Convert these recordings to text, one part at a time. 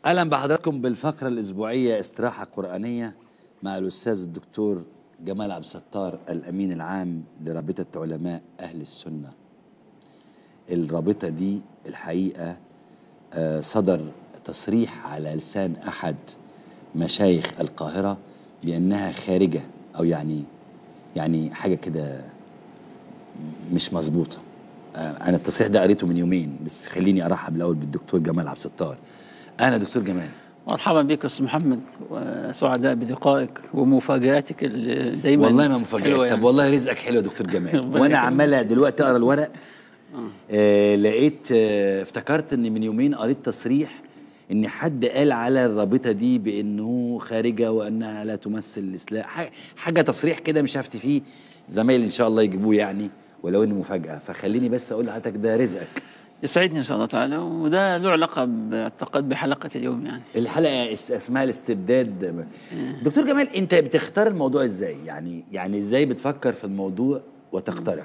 اهلا بحضراتكم بالفقره الاسبوعيه استراحه قرانيه مع الاستاذ الدكتور جمال عبد الستار الامين العام لرابطه علماء اهل السنه. الرابطه دي الحقيقه آه، صدر تصريح على لسان احد مشايخ القاهره بانها خارجه او يعني يعني حاجه كده مش مظبوطه. آه، انا التصريح ده قريته من يومين بس خليني ارحب الاول بالدكتور جمال عبد الستار. اهلا دكتور جمال. مرحبا بك استاذ محمد وسعداء بلقائك ومفاجاتك اللي دايما والله ما مفاجأة حلوة طب يعني. والله رزقك حلو يا دكتور جمال ربنا وانا يكرمك. عمال دلوقتي اقرا الورق آه لقيت آه افتكرت ان من يومين قريت تصريح ان حد قال على الرابطه دي بانه خارجه وانها لا تمثل الاسلام ح- حاجه تصريح كده مش هفتي فيه زمايلي ان شاء الله يجيبوه يعني ولو انه مفاجاه فخليني بس اقول لحضرتك ده رزقك يسعدني ان شاء الله تعالى وده له علاقه باعتقد بحلقه اليوم يعني الحلقه اس- اسمها الاستبداد دكتور جمال انت بتختار الموضوع ازاي يعني يعني ازاي بتفكر في الموضوع وتقترحه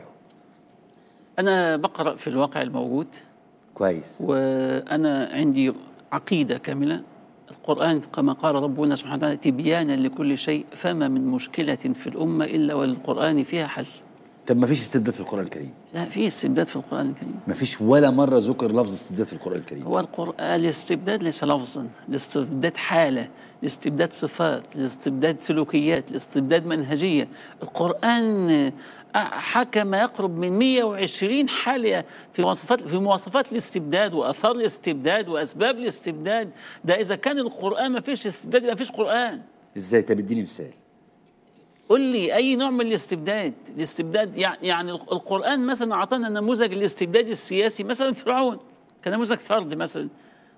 انا بقرا في الواقع الموجود كويس وانا عندي عقيده كامله القران كما قال ربنا سبحانه وتعالى تبيانا لكل شيء فما من مشكله في الامه الا والقران فيها حل طب ما فيش استبداد في القرآن الكريم لا في استبداد في القران الكريم ما فيش ولا مرة ذكر لفظ استبداد في القرآن الكريم هو القرآن الاستبداد ليس لفظا الاستبداد حالة الاستبداد صفات الاستبداد سلوكيات الاستبداد منهجية القرآن حكى ما يقرب من 120 حالة في مواصفات في مواصفات الاستبداد وآثار الاستبداد وأسباب الاستبداد ده إذا كان القرآن ما فيش استبداد ما فيش قرآن ازاي طب اديني مثال قل لي اي نوع من الاستبداد الاستبداد يعني يعني القران مثلا اعطانا نموذج الاستبداد السياسي مثلا فرعون كنموذج فرد مثلا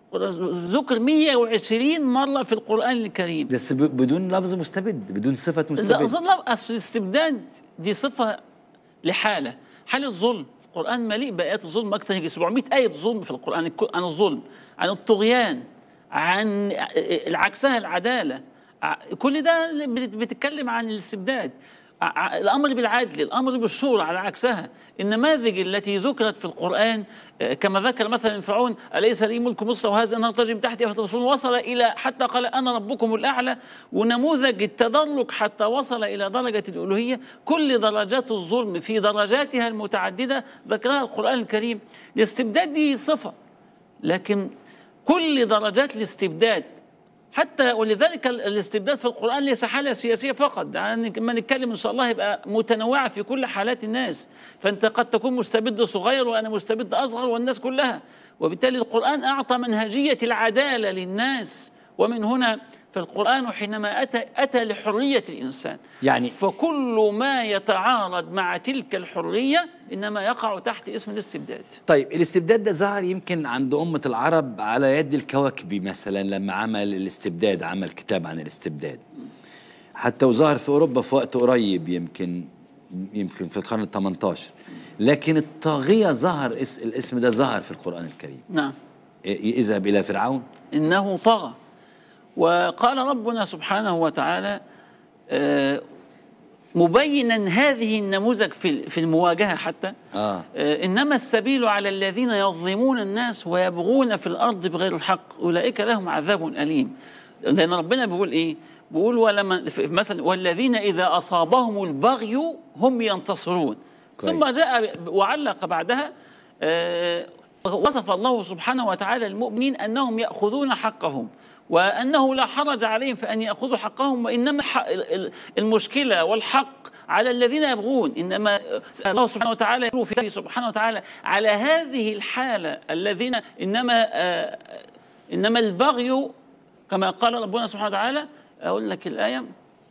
ذكر 120 مره في القران الكريم بس ب- بدون لفظ مستبد بدون صفة لا مستبد اظن لا اصل الاستبداد دي صفه لحاله حاله ظلم القران مليء بايات الظلم اكثر من 700 ايه ظلم في القران الك- عن الظلم عن الطغيان عن عكسها العداله ع- كل ده بت- بتتكلم عن الاستبداد ع- ع- الامر بالعدل الامر بالشورى على عكسها النماذج التي ذكرت في القران آه، كما ذكر مثلا فرعون اليس لي ملك مصر وهذا النهر تجري من تحتي فتبصرون وصل الى حتى قال انا ربكم الاعلى ونموذج التدرج حتى وصل الى درجه الالوهيه كل درجات الظلم في درجاتها المتعدده ذكرها القران الكريم الاستبداد دي صفه لكن كل درجات الاستبداد حتى ولذلك ال- الاستبداد في القرآن ليس حالة سياسية فقط يعني لما نتكلم إن شاء الله يبقى متنوعة في كل حالات الناس فأنت قد تكون مستبد صغير وأنا مستبد أصغر والناس كلها وبالتالي القرآن أعطى منهجية العدالة للناس ومن هنا فالقرآن حينما أتى أتى لحرية الإنسان يعني فكل ما يتعارض مع تلك الحرية إنما يقع تحت اسم الاستبداد طيب الاستبداد ده ظهر يمكن عند أمة العرب على يد الكواكبي مثلا لما عمل الاستبداد عمل كتاب عن الاستبداد حتى وظهر في أوروبا في وقت قريب يمكن يمكن في القرن ال 18 لكن الطاغية ظهر اس- الاسم ده ظهر في القرآن الكريم نعم إيه- اذهب إلى فرعون إنه طغى وقال ربنا سبحانه وتعالى آه، مبينا هذه النموذج في في المواجهة حتى آه آه، إنما السبيل على الذين يظلمون الناس ويبغون في الأرض بغير الحق أولئك لهم عذاب أليم لأن ربنا بيقول إيه بيقول ولما في- مثلا والذين إذا أصابهم البغي هم ينتصرون كويس. ثم جاء وعلق بعدها آه، وصف الله سبحانه وتعالى المؤمنين أنهم يأخذون حقهم وأنه لا حرج عليهم في أن يأخذوا حقهم وإنما ح- ال- ال- المشكلة والحق على الذين يبغون إنما الله سبحانه وتعالى يقول في كتابه سبحانه وتعالى على هذه الحالة الذين إنما آه، إنما البغي كما قال ربنا سبحانه وتعالى أقول لك الآية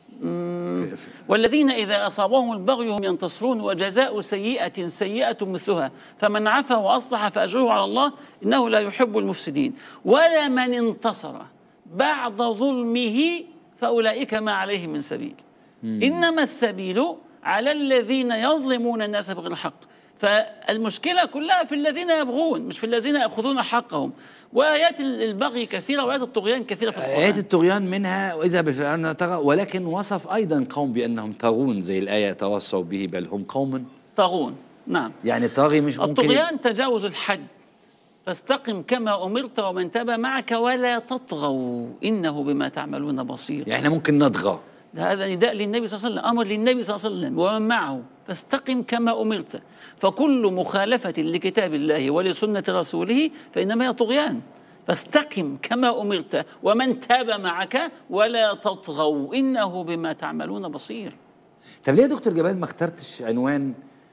مم، والذين إذا أصابهم البغي هم ينتصرون وجزاء سيئة سيئة مثلها فمن عفا وأصلح فأجره على الله إنه لا يحب المفسدين ولا من انتصر بعد ظلمه فأولئك ما عليه من سبيل إنما السبيل على الذين يظلمون الناس بغير الحق فالمشكلة كلها في الذين يبغون مش في الذين يأخذون حقهم وآيات البغي كثيرة وآيات الطغيان كثيرة في القرآن آيات الطغيان منها وإذا بفرعون طغى ولكن وصف أيضا قوم بأنهم طاغون زي الآية توصوا به بل هم قوم طاغون نعم يعني طاغي مش ممكن الطغيان تجاوز الحد فاستقم كما أمرت ومن تاب معك ولا تطغوا إنه بما تعملون بصير يعني احنا ممكن نطغى ده هذا نداء للنبي صلى الله عليه وسلم أمر للنبي صلى الله عليه وسلم ومن معه فاستقم كما أمرت فكل مخالفة لكتاب الله ولسنة رسوله فإنما هي طغيان فاستقم كما أمرت ومن تاب معك ولا تطغوا إنه بما تعملون بصير طب ليه يا دكتور جمال ما اخترتش عنوان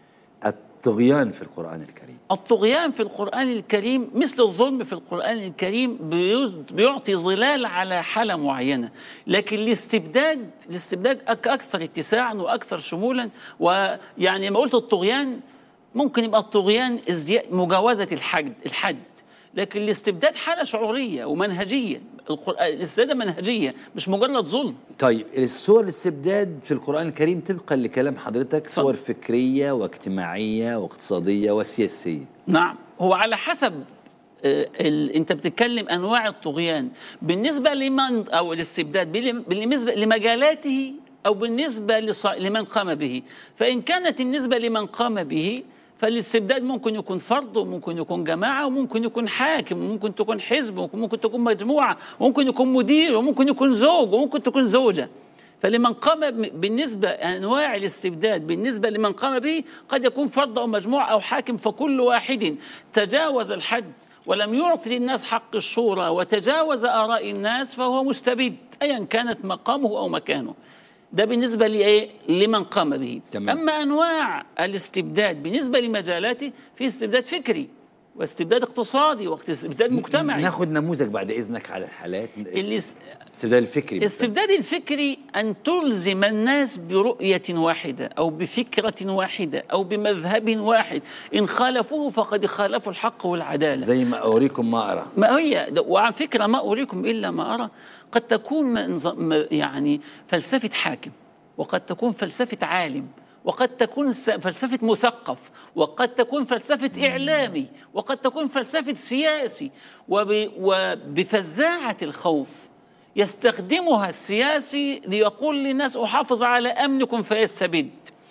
الطغيان في القرآن الكريم الطغيان في القرآن الكريم مثل الظلم في القرآن الكريم بيز- بيعطي ظلال على حالة معينة لكن الاستبداد الاستبداد أك- أكثر اتساعا وأكثر شمولا ويعني ما قلت الطغيان ممكن يبقى الطغيان ازديا- مجاوزة الحد الحد لكن الاستبداد حالة شعورية ومنهجية القرآن- الاستبداد منهجية مش مجرد ظلم طيب الصور الاستبداد في القرآن الكريم طبقا لكلام حضرتك صور فكرية واجتماعية واقتصادية وسياسية نعم هو على حسب آه، ال... انت بتتكلم انواع الطغيان بالنسبه لمن او الاستبداد بال- بالنسبه لمجالاته او بالنسبه لص... لمن قام به فان كانت النسبه لمن قام به فالاستبداد ممكن يكون فرد وممكن يكون جماعه وممكن يكون حاكم وممكن تكون حزب وممكن تكون مجموعه وممكن يكون مدير وممكن يكون زوج وممكن تكون زوجه فلمن قام ب- بالنسبة أنواع الاستبداد بالنسبة لمن قام به قد يكون فرد أو مجموعة أو حاكم فكل واحد تجاوز الحد ولم يعطي للناس حق الشورى وتجاوز آراء الناس فهو مستبد أيا كانت مقامه أو مكانه ده بالنسبة لإيه؟ لمن قام به تمام. أما أنواع الاستبداد بالنسبة لمجالاته في استبداد فكري واستبداد اقتصادي واستبداد مجتمعي ناخد نموذج بعد إذنك على الحالات اللي الاستبداد الفكري مثلاً. استبداد الفكري أن تلزم الناس برؤية واحدة أو بفكرة واحدة أو بمذهب واحد إن خالفوه فقد خالفوا الحق والعدالة زي ما أوريكم ما أرى ما هي ده- وعن فكرة ما أريكم إلا ما أرى قد تكون منظ- م- يعني فلسفة حاكم وقد تكون فلسفة عالم وقد تكون س- فلسفة مثقف وقد تكون فلسفة إعلامي وقد تكون فلسفة سياسي وب- وبفزاعة الخوف يستخدمها السياسي ليقول للناس أحافظ على أمنكم فيستبد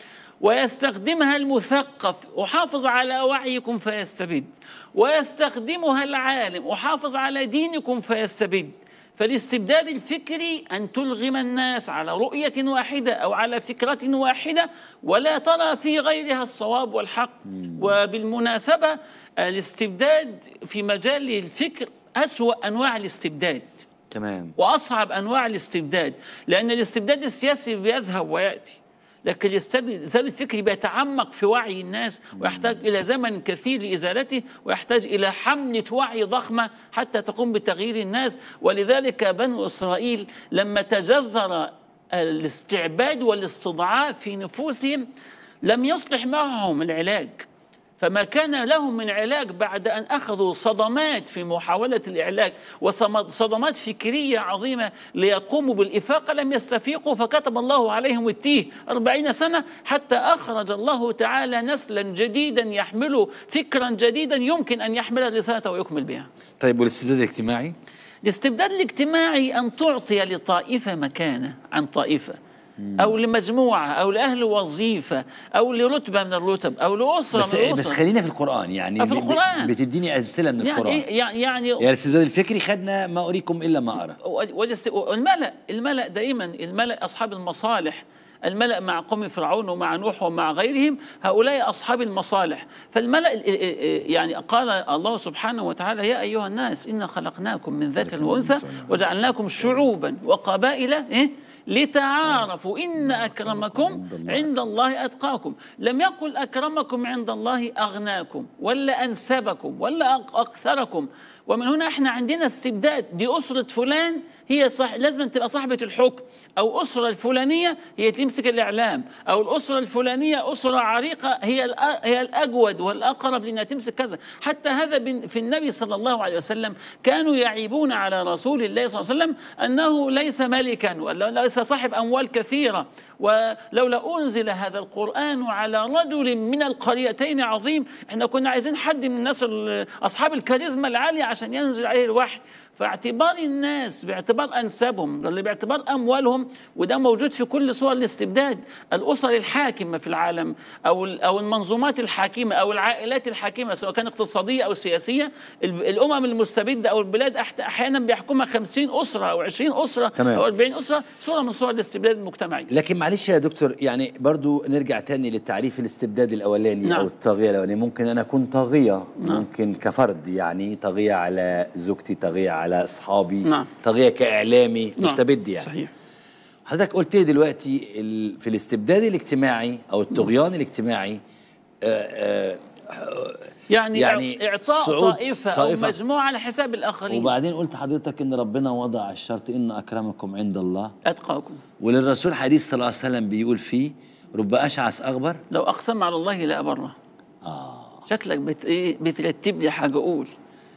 ويستخدمها المثقف أحافظ على وعيكم فيستبد ويستخدمها العالم أحافظ على دينكم فيستبد فالاستبداد الفكري أن تلغم الناس على رؤية واحدة أو على فكرة واحدة ولا ترى في غيرها الصواب والحق وبالمناسبة الاستبداد في مجال الفكر أسوأ أنواع الاستبداد تمام واصعب انواع الاستبداد لان الاستبداد السياسي بيذهب وياتي لكن الاستبداد الفكري بيتعمق في وعي الناس ويحتاج الى زمن كثير لازالته ويحتاج الى حمله وعي ضخمه حتى تقوم بتغيير الناس ولذلك بنو اسرائيل لما تجذر الاستعباد والاستضعاف في نفوسهم لم يصلح معهم العلاج فما كان لهم من علاج بعد أن أخذوا صدمات في محاولة العلاج وصدمات فكرية عظيمة ليقوموا بالإفاقة لم يستفيقوا فكتب الله عليهم التيه أربعين سنة حتى أخرج الله تعالى نسلا جديدا يحمل فكرا جديدا يمكن أن يحمل رسالته ويكمل بها طيب والاستبداد الاجتماعي الاستبداد الاجتماعي أن تعطي لطائفة مكانة عن طائفة أو لمجموعة أو لأهل وظيفة أو لرتبة من الرتب أو لأسرة بس من الأسر بس خلينا في القرآن يعني في ب- القرآن. بتديني أمثلة من يعني القرآن يعني يعني يعني الاستبداد الفكري خدنا ما أريكم إلا ما أرى والاست- والملأ الملأ دائما الملأ أصحاب المصالح الملأ مع قوم فرعون ومع نوح ومع غيرهم هؤلاء أصحاب المصالح فالملأ يعني قال الله سبحانه وتعالى يا أيها الناس إنا خلقناكم من ذكر وأنثى وجعلناكم شعوبا وقبائل إيه لتعارفوا إن أكرمكم عند الله أتقاكم لم يقل أكرمكم عند الله أغناكم ولا أنسبكم ولا أك- أكثركم ومن هنا احنا عندنا استبداد دي أسرة فلان هي صح لازم أن تبقى صاحبة الحكم أو أسرة الفلانية هي تمسك الإعلام أو الأسرة الفلانية أسرة عريقة هي الأ- هي الأجود والأقرب لأنها تمسك كذا حتى هذا بن- في النبي صلى الله عليه وسلم كانوا يعيبون على رسول الله صلى الله عليه وسلم أنه ليس ملكا ولا ليس صاحب أموال كثيرة ولولا أنزل هذا القرآن على رجل من القريتين عظيم احنا كنا عايزين حد من الناس ال- أصحاب الكاريزما العالية عشان ينزل عليه الوحي فاعتبار الناس باعتبار انسابهم اللي باعتبار اموالهم وده موجود في كل صور الاستبداد الاسر الحاكمه في العالم او او المنظومات الحاكمه او العائلات الحاكمه سواء كانت اقتصاديه او سياسيه ال- الامم المستبده او البلاد أحت- احيانا بيحكمها 50 اسره او 20 اسره تمام. او 40 اسره صوره من صور الاستبداد المجتمعي لكن معلش يا دكتور يعني برضو نرجع تاني للتعريف الاستبداد الاولاني نعم. او الطاغيه الاولاني ممكن انا اكون طاغيه نعم. ممكن كفرد يعني طاغيه على زوجتي طاغيه على اصحابي نعم. طاغيه كاعلامي نعم. مستبد يعني صحيح حضرتك قلت لي دلوقتي ال- في الاستبداد الاجتماعي او الطغيان الاجتماعي آه، آه، يعني, يعني يعني اعطاء صعود طائفه, طائفة. او مجموعه على حساب الاخرين وبعدين قلت حضرتك ان ربنا وضع الشرط ان اكرمكم عند الله اتقاكم وللرسول حديث صلى الله عليه وسلم بيقول فيه رب اشعث اغبر لو اقسم على الله لا بره اه شكلك بت... إيه بترتب لي حاجه قول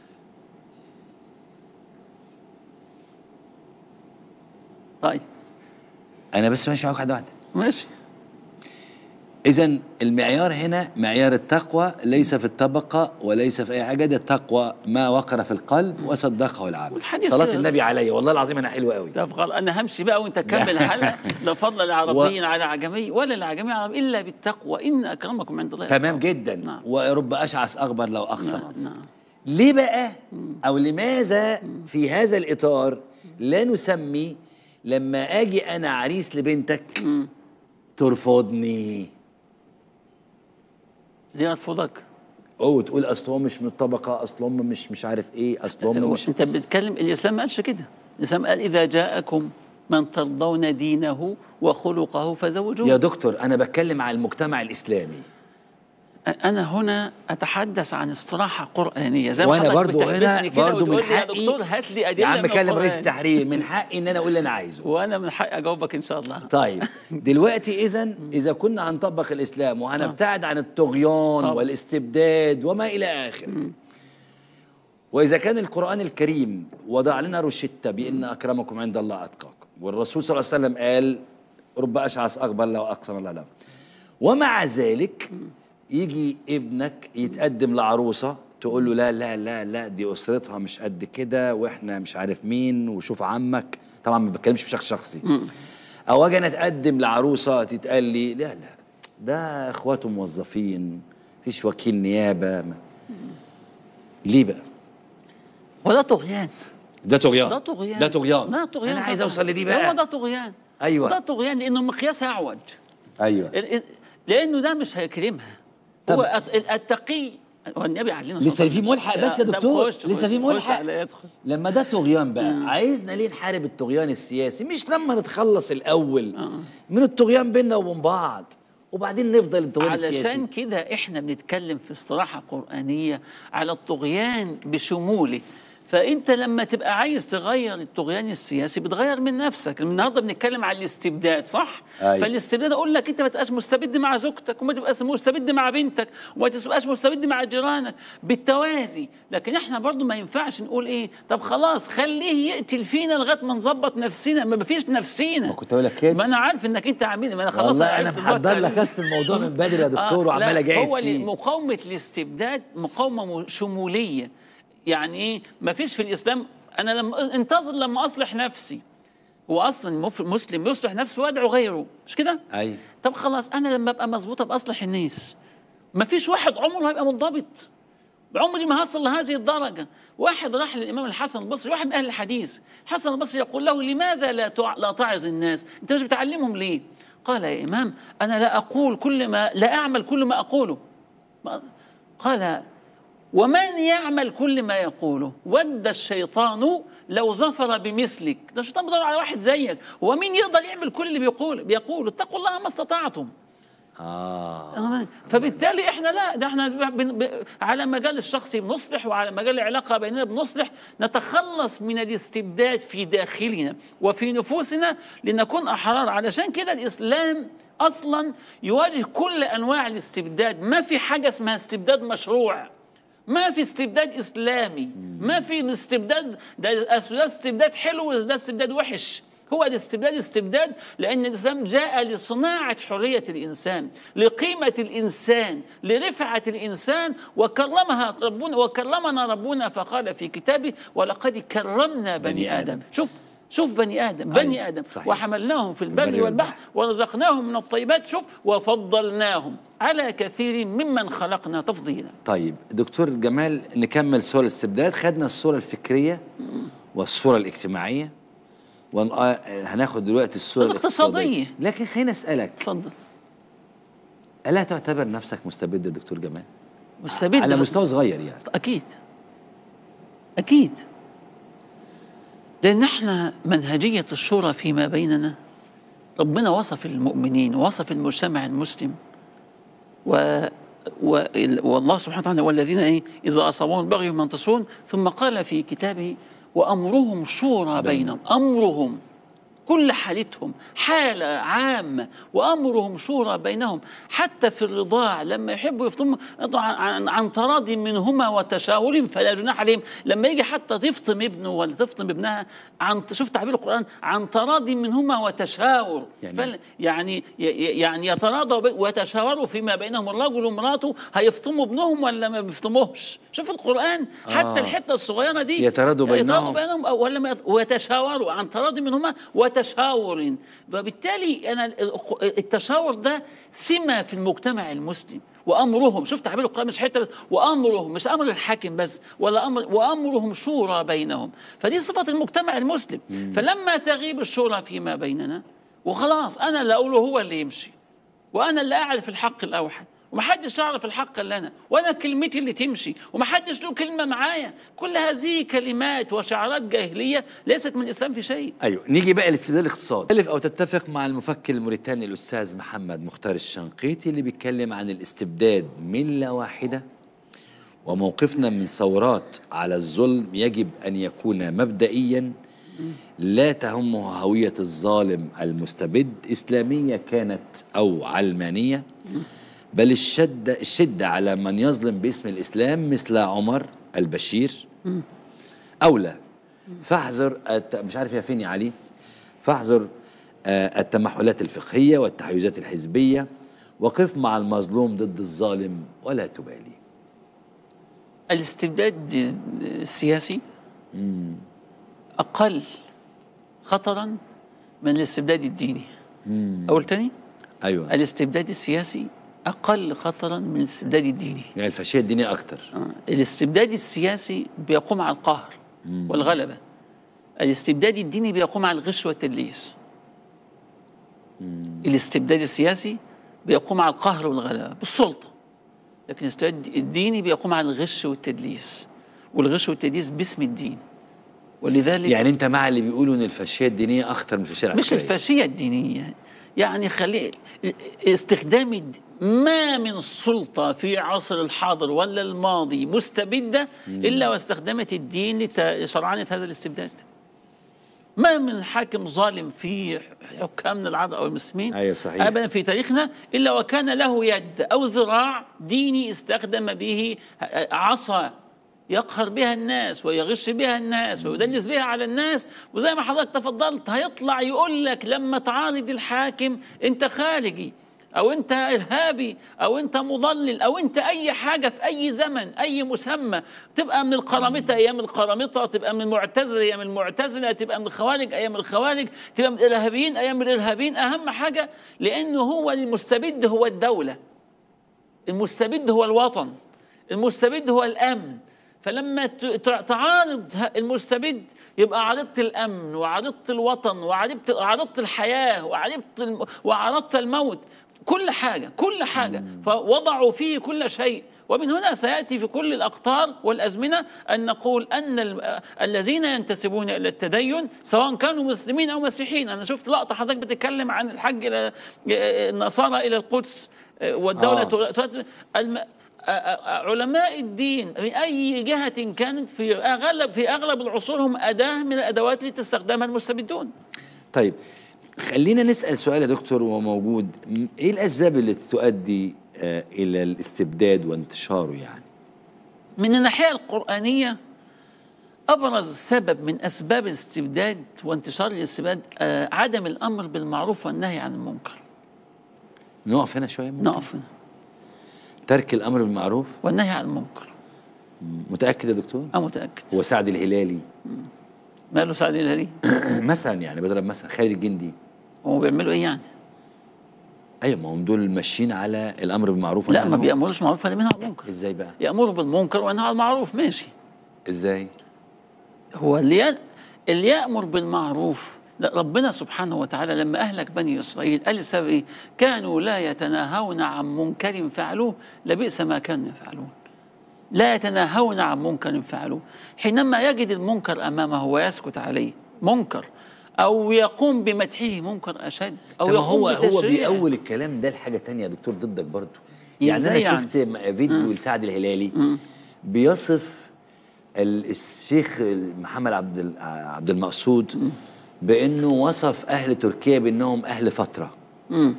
طيب انا بس ماشي معاك واحده واحده ماشي اذا المعيار هنا معيار التقوى ليس في الطبقه وليس في اي حاجه ده التقوى ما وقر في القلب وصدقه العمل والحديث صلاه كده. النبي علي والله العظيم انا حلوه قوي طب خلاص انا همشي بقى وانت كمل الحلقه لا فضل لعربي على عجمي ولا لعجمي على عربي الا بالتقوى ان اكرمكم عند الله تمام أتقاكم. جدا نعم. ورب اشعث اغبر لو اقسم نعم نعم ليه بقى او لماذا في هذا الاطار لا نسمي لما اجي انا عريس لبنتك مم. ترفضني ليه ارفضك؟ او تقول اصل هو مش من الطبقه اصل هم مش مش عارف ايه اصل هم هو مش انت بتتكلم الاسلام ما قالش كده الاسلام قال اذا جاءكم من ترضون دينه وخلقه فزوجوه يا دكتور انا بتكلم على المجتمع الاسلامي انا هنا اتحدث عن استراحه قرانيه زي ما وانا حضرتك برضو هنا بتحبسني كده برضو من وتقول لي يا حقي دكتور هات لي ادله يا عم من بكلم رئيس القرآن. التحرير من حقي ان انا اقول اللي انا عايزه وانا من حقي اجاوبك ان شاء الله طيب دلوقتي اذا اذا كنا هنطبق الاسلام وهنبتعد عن الطغيان طبعا. والاستبداد وما الى اخره واذا كان القران الكريم وضع لنا روشته بان اكرمكم عند الله اتقاكم والرسول صلى الله عليه وسلم قال رب اشعث اغبر لو اقسم الله له ومع ذلك يجي ابنك يتقدم لعروسه تقول له لا لا لا لا دي اسرتها مش قد كده واحنا مش عارف مين وشوف عمك طبعا ما بتكلمش بشكل شخصي او اجي انا اتقدم لعروسه تتقال لي لا لا ده اخواته موظفين مفيش وكيل نيابه ما. ليه بقى؟ وده طغيان ده طغيان ده طغيان ده طغيان ده طغيان انا عايز طبعاً. اوصل لدي هو بقى ده طغيان أيوة. ده طغيان لانه مقياس اعوج ايوه ال- لانه ده مش هيكرمها طب- هو الت- التقي هو النبي علمنا لسه في ملحق بس يا طب دكتور خش- لسه في خش- ملحق خش على يدخل لما ده طغيان بقى عايزنا ليه نحارب الطغيان السياسي مش لما نتخلص الاول آه. من الطغيان بيننا وبين بعض وبعدين نفضل الطغيان السياسي علشان كده احنا بنتكلم في استراحة قرآنية على الطغيان بشموله فانت لما تبقى عايز تغير الطغيان السياسي بتغير من نفسك النهارده بنتكلم على الاستبداد صح أيوة. فالاستبداد اقول لك انت ما تبقاش مستبد مع زوجتك وما تبقاش مستبد مع بنتك وما تبقاش مستبد مع جيرانك بالتوازي لكن احنا برضو ما ينفعش نقول ايه طب خلاص خليه يقتل فينا لغايه ما نظبط نفسنا ما فيش نفسينا ما كنت اقول لك كده ما انا عارف انك انت عامل ما انا خلاص والله انا عرفت دلوقتي محضر لك عرفت. قصه الموضوع من بدري يا دكتور وعمال لا، اجهز هو فيه مقاومة الاستبداد مقاومة م- شمولية يعني ايه ما فيش في الإسلام أنا لما انتظر لما أصلح نفسي هو أصلا المف- المسلم يصلح نفسه ويدعو غيره مش كده؟ ايوه طب خلاص أنا لما أبقى مظبوطة بأصلح الناس ما فيش واحد عمره هيبقى منضبط عمري ما هصل لهذه الدرجة واحد راح للإمام الحسن البصري واحد من أهل الحديث الحسن البصري يقول له لماذا لا تع... لا تعظ الناس أنت مش بتعلمهم ليه قال يا إمام أنا لا أقول كل ما لا أعمل كل ما أقوله ما- قال ومن يعمل كل ما يقوله ود الشيطان لو ظفر بمثلك ده الشيطان بيدور على واحد زيك هو مين يقدر يعمل كل اللي بيقول بيقول اتقوا الله ما استطعتم اه فبالتالي احنا لا ده احنا بن ب... على مجال الشخصي بنصلح وعلى مجال العلاقه بيننا بنصلح نتخلص من الاستبداد في داخلنا وفي نفوسنا لنكون احرار علشان كده الاسلام اصلا يواجه كل انواع الاستبداد ما في حاجه اسمها استبداد مشروع ما في استبداد اسلامي ما في استبداد ده ده استبداد حلو وده استبداد وحش هو الاستبداد استبداد لأن الإسلام جاء لصناعة حرية الإنسان لقيمة الإنسان لرفعة الإنسان وكرمها ربنا وكرمنا ربنا فقال في كتابه ولقد كرمنا بني, بني آدم آدم. شوف شوف بني آدم أيوة، بني آدم صحيح. وحملناهم في البر البر والبحر والبحر. ورزقناهم من الطيبات شوف وفضلناهم على كثير ممن خلقنا تفضيلا طيب دكتور جمال نكمل صور الاستبداد خدنا الصورة الفكرية والصورة الاجتماعية وهناخد دلوقتي الصورة الاقتصادية. لكن خليني أسألك تفضل ألا تعتبر نفسك مستبد يا دكتور جمال؟ مستبد على في- مستوى صغير يعني أكيد أكيد لأن احنا منهجية الشورى فيما بيننا ربنا وصف المؤمنين ووصف المجتمع المسلم و و- والله سبحانه وتعالى والذين إيه إذا أصابهم البغي ينتصرون ثم قال في كتابه وأمرهم شورى بينهم أمرهم كل حالتهم حالة عامة وأمرهم شورى بينهم حتى في الرضاع لما يحبوا يفطموا يطلعوا عن, عن, عن تراض منهما وتشاور فلا جناح عليهم لما يجي حتى تفطم ابنه ولا تفطم ابنها عن شوف تعبير القرآن عن تراض منهما وتشاور يعني- فل- يعني ي- ي- يعني يتراضوا بي- ويتشاوروا فيما بينهم الرجل ومراته هيفطموا ابنهم ولا ما بيفطموش شوف القرآن حتى آه. الحته الصغيره دي يتراضوا بينهم. يتراضوا بينهم أو ولا ما يت- ويتشاوروا عن تراضي منهما وتشاور فبالتالي انا ال- التشاور ده سمه في المجتمع المسلم وامرهم شوف تعبير القران مش حته بس وامرهم مش امر الحاكم بس ولا امر وامرهم شورى بينهم فدي صفه المجتمع المسلم فلما تغيب الشورى فيما بيننا وخلاص انا اللي اقوله هو اللي يمشي وانا اللي اعرف الحق الاوحد ومحدش يعرف الحق الا انا وانا كلمتي اللي تمشي ومحدش له كلمه معايا كل هذه كلمات وشعارات جاهليه ليست من الاسلام في شيء ايوه نيجي بقى للاستبداد الاقتصادي تختلف او تتفق مع المفكر الموريتاني الاستاذ محمد مختار الشنقيطي اللي بيتكلم عن الاستبداد مله واحده وموقفنا من ثورات على الظلم يجب ان يكون مبدئيا لا تهمه هويه الظالم المستبد اسلاميه كانت او علمانيه بل الشده الشده على من يظلم باسم الاسلام مثل عمر البشير اولى فاحذر الت... مش عارف يا فين يا علي فاحذر آه، التمحلات الفقهيه والتحيزات الحزبيه وقف مع المظلوم ضد الظالم ولا تبالي الاستبداد السياسي اقل خطرا من الاستبداد الديني اقول تاني ايوه الاستبداد السياسي اقل خطرا من الاستبداد الديني يعني الفاشيه الدينيه اكتر آه. الاستبداد السياسي بيقوم على القهر والغلبة الاستبداد الديني بيقوم على الغش والتدليس الاستبداد السياسي بيقوم على القهر والغلبة بالسلطة لكن الاستبداد الديني بيقوم على الغش والتدليس والغش والتدليس باسم الدين ولذلك يعني انت مع اللي بيقولوا ان الفاشيه الدينيه اخطر من الفاشيه مش العسكريه الفاشية الدينية يعني خلي استخدام الد- ما من سلطة في عصر الحاضر ولا الماضي مستبدة إلا واستخدمت الدين لشرعنة هذا الاستبداد ما من حاكم ظالم في حكامنا العرب أو المسلمين أيوة صحيح. أبدا في تاريخنا إلا وكان له يد أو ذراع ديني استخدم به عصا يقهر بها الناس ويغش بها الناس ويدلس بها على الناس وزي ما حضرتك تفضلت هيطلع يقول لك لما تعارض الحاكم انت خارجي او انت ارهابي او انت مضلل او انت اي حاجه في اي زمن اي مسمى تبقى من القرامطه ايام القرامطه تبقى من المعتزله ايام المعتزله تبقى من الخوارج ايام الخوارج تبقى من الارهابيين ايام الارهابيين اهم حاجه لانه هو المستبد هو الدوله المستبد هو الوطن المستبد هو الامن فلما ت- ت- تعارض ه- المستبد يبقى عارضت الامن وعارضت الوطن وعارضت عارضت الحياه وعارضت الم- وعارضت الموت كل حاجه كل حاجه فوضعوا فيه كل شيء ومن هنا سياتي في كل الاقطار والازمنه ان نقول ان ال- الذين ينتسبون الى التدين سواء كانوا مسلمين او مسيحيين انا شفت لقطه حضرتك بتتكلم عن الحج الى النصارى الى القدس والدوله آه. تغ- الم... آ- آ- علماء الدين من اي جهه كانت في اغلب في اغلب العصور هم اداه من الادوات التي تستخدمها المستبدون طيب خلينا نسال سؤال يا دكتور وهو موجود م- ايه الاسباب اللي تؤدي آه الى الاستبداد وانتشاره يعني من الناحيه القرانيه ابرز سبب من اسباب الاستبداد وانتشار الاستبداد آه، عدم الامر بالمعروف والنهي عن المنكر نقف هنا شويه ممكن؟ نقف هنا. ترك الامر بالمعروف والنهي عن المنكر متاكد يا دكتور انا متاكد هو سعد الهلالي ماله سعد الهلالي مثلا يعني بضرب مثلا خالد الجندي هو بيعملوا ايه يعني ايوه ما هم دول ماشيين على الامر بالمعروف لا والنهي ما عن المنكر. بيأمروش معروف ولا منها عن المنكر ازاي بقى يأمروا بالمنكر وينهى عن المعروف ماشي ازاي هو اللي ي- اللي يأمر بالمعروف لا ربنا سبحانه وتعالى لما أهلك بني إسرائيل قال السبب إيه؟ كانوا لا يتناهون عن منكر فعلوه لبئس ما كانوا يفعلون لا يتناهون عن منكر فعلوه حينما يجد المنكر أمامه ويسكت عليه منكر أو يقوم بمدحه منكر أشد أو طب ما يقوم هو هو بتشريعه. بيأول الكلام ده لحاجه تانية يا دكتور ضدك برضه إزاي يعني انا يعني؟ شفت م- فيديو لسعد الهلالي بيصف ال- الشيخ محمد عبد ال- عبد المقصود بانه وصف اهل تركيا بانهم اهل فتره مم.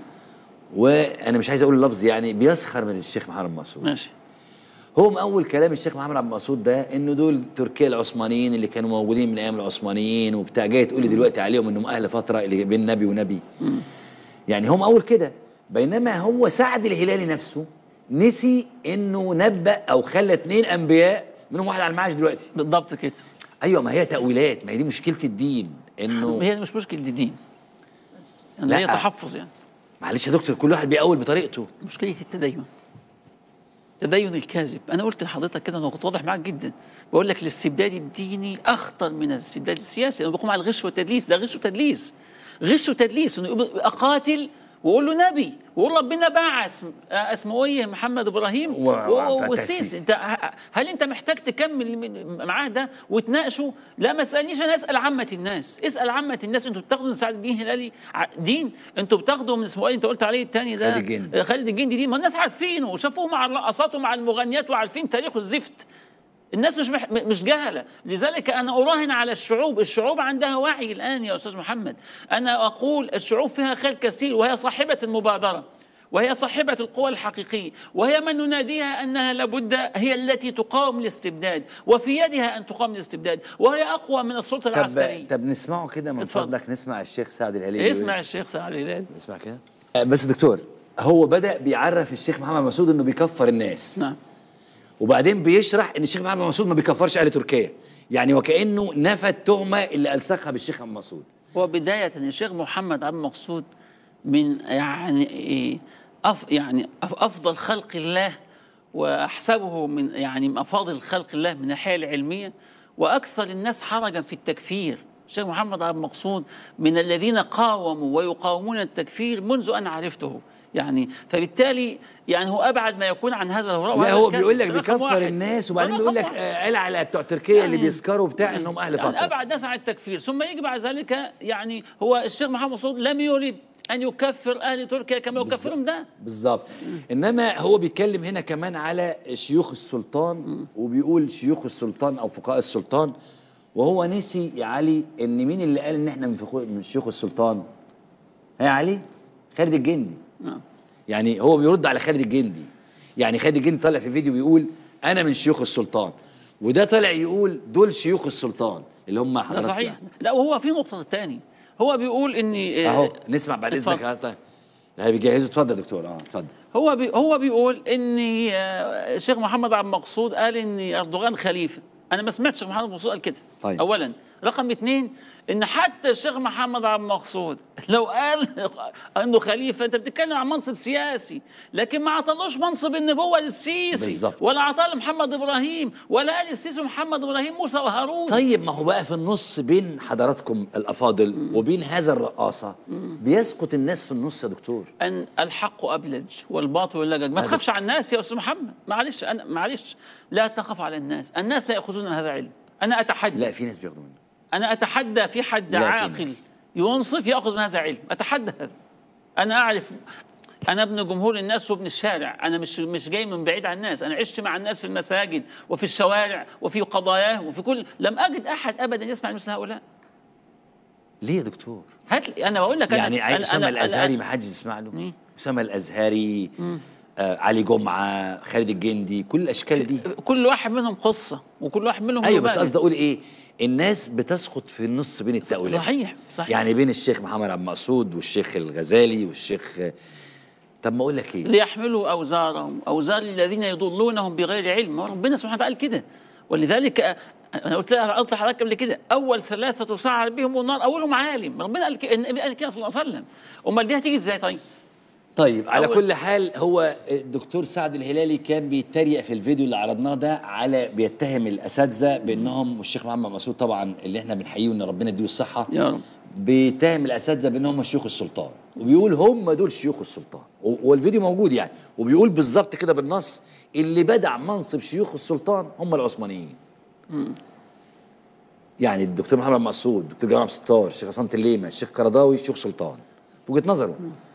وانا مش عايز اقول اللفظ يعني بيسخر من الشيخ محمد المقصود ماشي هو اول كلام الشيخ محمد عبد المقصود ده انه دول تركيا العثمانيين اللي كانوا موجودين من ايام العثمانيين وبتاع جاي تقولي دلوقتي عليهم انهم اهل فتره اللي بين نبي ونبي يعني هم اول كده بينما هو سعد الهلالي نفسه نسي انه نبأ او خلى اتنين انبياء منهم واحد على المعاش دلوقتي بالضبط كده ايوه ما هي تأويلات ما هي دي مشكله الدين انه هي مش مشكلة الدين يعني لا. هي تحفظ يعني معلش يا دكتور كل واحد بيأول بطريقته مشكلة التدين التدين الكاذب أنا قلت لحضرتك كده أنا كنت واضح معاك جدا بقول لك الاستبداد الديني أخطر من الاستبداد السياسي لأنه بيقوم على الغش والتدليس ده غش وتدليس غش وتدليس إنه يقول أقاتل وأقول له نبي ويقول ربنا بعث آه، اسمه ايه محمد ابراهيم و- و- والسيسي فتاسيس. انت ه- هل انت محتاج تكمل من- معاه ده وتناقشه لا ما اسالنيش انا اسال عامه الناس اسال عامه الناس انتوا بتاخدوا من سعد الدين هلالي ع- دين انتوا بتاخدوا من اسمه ايه انت قلت عليه الثاني ده خالد الجندي. آه، خالد الجندي دي ما الناس عارفينه وشافوه مع الرقصات ومع المغنيات وعارفين تاريخه الزفت الناس مش مح... مش جهله لذلك انا اراهن على الشعوب الشعوب عندها وعي الان يا استاذ محمد انا اقول الشعوب فيها خير كثير وهي صاحبه المبادره وهي صاحبة القوى الحقيقية وهي من نناديها أنها لابد هي التي تقاوم الاستبداد وفي يدها أن تقاوم الاستبداد وهي أقوى من السلطة العسكرية طب طب نسمعه كده من اتفضل. فضلك نسمع الشيخ سعد الهلالي اسمع الشيخ سعد الهلال نسمع كده آه، بس دكتور هو بدأ بيعرف الشيخ محمد مسعود انه بيكفر الناس نعم وبعدين بيشرح ان الشيخ محمد مسعود ما بيكفرش اهل تركيا يعني وكانه نفى التهمه اللي الصقها بالشيخ محمد مسعود وبداية الشيخ محمد عبد المقصود من يعني إيه أف يعني أف- أفضل خلق الله وأحسبه من يعني من أفاضل خلق الله من الناحية العلمية وأكثر الناس حرجا في التكفير الشيخ محمد عبد المقصود من الذين قاوموا ويقاومون التكفير منذ أن عرفته يعني فبالتالي يعني هو أبعد ما يكون عن هذا الهراء لا وهذا هو الكذب. بيقول لك رقم بيكفر واحد. الناس وبعدين رقم بيقول لك واحد. آه، قال على بتوع تركيا اللي يعني- بيسكروا بتاع انهم اهل يعني فتره ابعد ناس عن التكفير ثم يجي بعد ذلك يعني هو الشيخ محمد صود لم يريد ان يكفر اهل تركيا كما يكفرهم ده بالظبط انما هو بيتكلم هنا كمان على شيوخ السلطان وبيقول شيوخ السلطان او فقهاء السلطان وهو نسي يا علي ان مين اللي قال ان احنا من, فخو- من شيوخ السلطان ها يا علي خالد الجندي نعم يعني هو بيرد على خالد الجندي يعني خالد الجندي طالع في فيديو بيقول انا من شيوخ السلطان وده طالع يقول دول شيوخ السلطان اللي هم ده حضرتك صحيح لا وهو في نقطه تاني هو بيقول ان اهو نسمع بعد اذنك اتفضل. اه بيجهزوا اتفضل يا دكتور اه اتفضل هو بي هو بيقول ان آه، الشيخ محمد عبد المقصود قال ان اردوغان خليفه انا ما سمعتش الشيخ محمد عبد المقصود قال كده طيب. اولا رقم اثنين ان حتى الشيخ محمد عبد المقصود لو قال انه خليفه انت بتتكلم عن منصب سياسي لكن ما عطلوش منصب النبوه للسيسي بالظبط. ولا عطاه لمحمد ابراهيم ولا قال السيسي ومحمد ابراهيم موسى وهارون طيب ما هو بقى في النص بين حضراتكم الافاضل وبين هذا الرقاصه بيسقط الناس في النص يا دكتور ان الحق ابلج والباطل لجج ما هذا- تخافش على الناس يا استاذ محمد معلش انا معلش لا تخف على الناس الناس لا ياخذون من هذا علم انا اتحدى لا في ناس بياخدوا منه انا اتحدى في حد لا، في عاقل ناس. ينصف ياخذ من هذا علم اتحدى هذا انا اعرف انا ابن جمهور الناس وابن الشارع انا مش مش جاي من بعيد عن الناس انا عشت مع الناس في المساجد وفي الشوارع وفي قضاياهم وفي كل لم اجد احد ابدا يسمع مثل هؤلاء ليه يا دكتور هات لي انا بقول لك أنا يعني عين أنا- اسامه أنا- الازهري أنا- ما حدش يسمع له مين؟ اسامه الازهري آه علي جمعه خالد الجندي كل الاشكال دي كل واحد منهم قصه وكل واحد منهم ايوه بس مبادئ. قصدي اقول ايه الناس بتسقط في النص بين التاويلات صحيح صحيح يعني بين الشيخ محمد عبد المقصود والشيخ الغزالي والشيخ طب ما اقول لك ايه ليحملوا اوزارهم اوزار الذين يضلونهم بغير علم ربنا سبحانه وتعالى قال كده ولذلك آه، انا قلت لها قلت لحضرتك قبل كده اول ثلاثه تسعر بهم النار اولهم عالم ربنا قال كده النبي قال كده صلى الله عليه وسلم امال دي هتيجي ازاي طيب طيب على أول- كل حال هو الدكتور سعد الهلالي كان بيتريق في الفيديو اللي عرضناه ده على بيتهم الاساتذه بانهم والشيخ محمد مسعود طبعا اللي احنا بنحييه ان ربنا يديه الصحه يا رب بيتهم الاساتذه بانهم شيوخ السلطان وبيقول هم دول شيوخ السلطان و- والفيديو موجود يعني وبيقول بالظبط كده بالنص اللي بدع منصب شيوخ السلطان هم العثمانيين يعني الدكتور محمد مسعود الدكتور جمال عبد الستار الشيخ عصام الليمه الشيخ قرضاوي شيوخ سلطان في وجهه نظره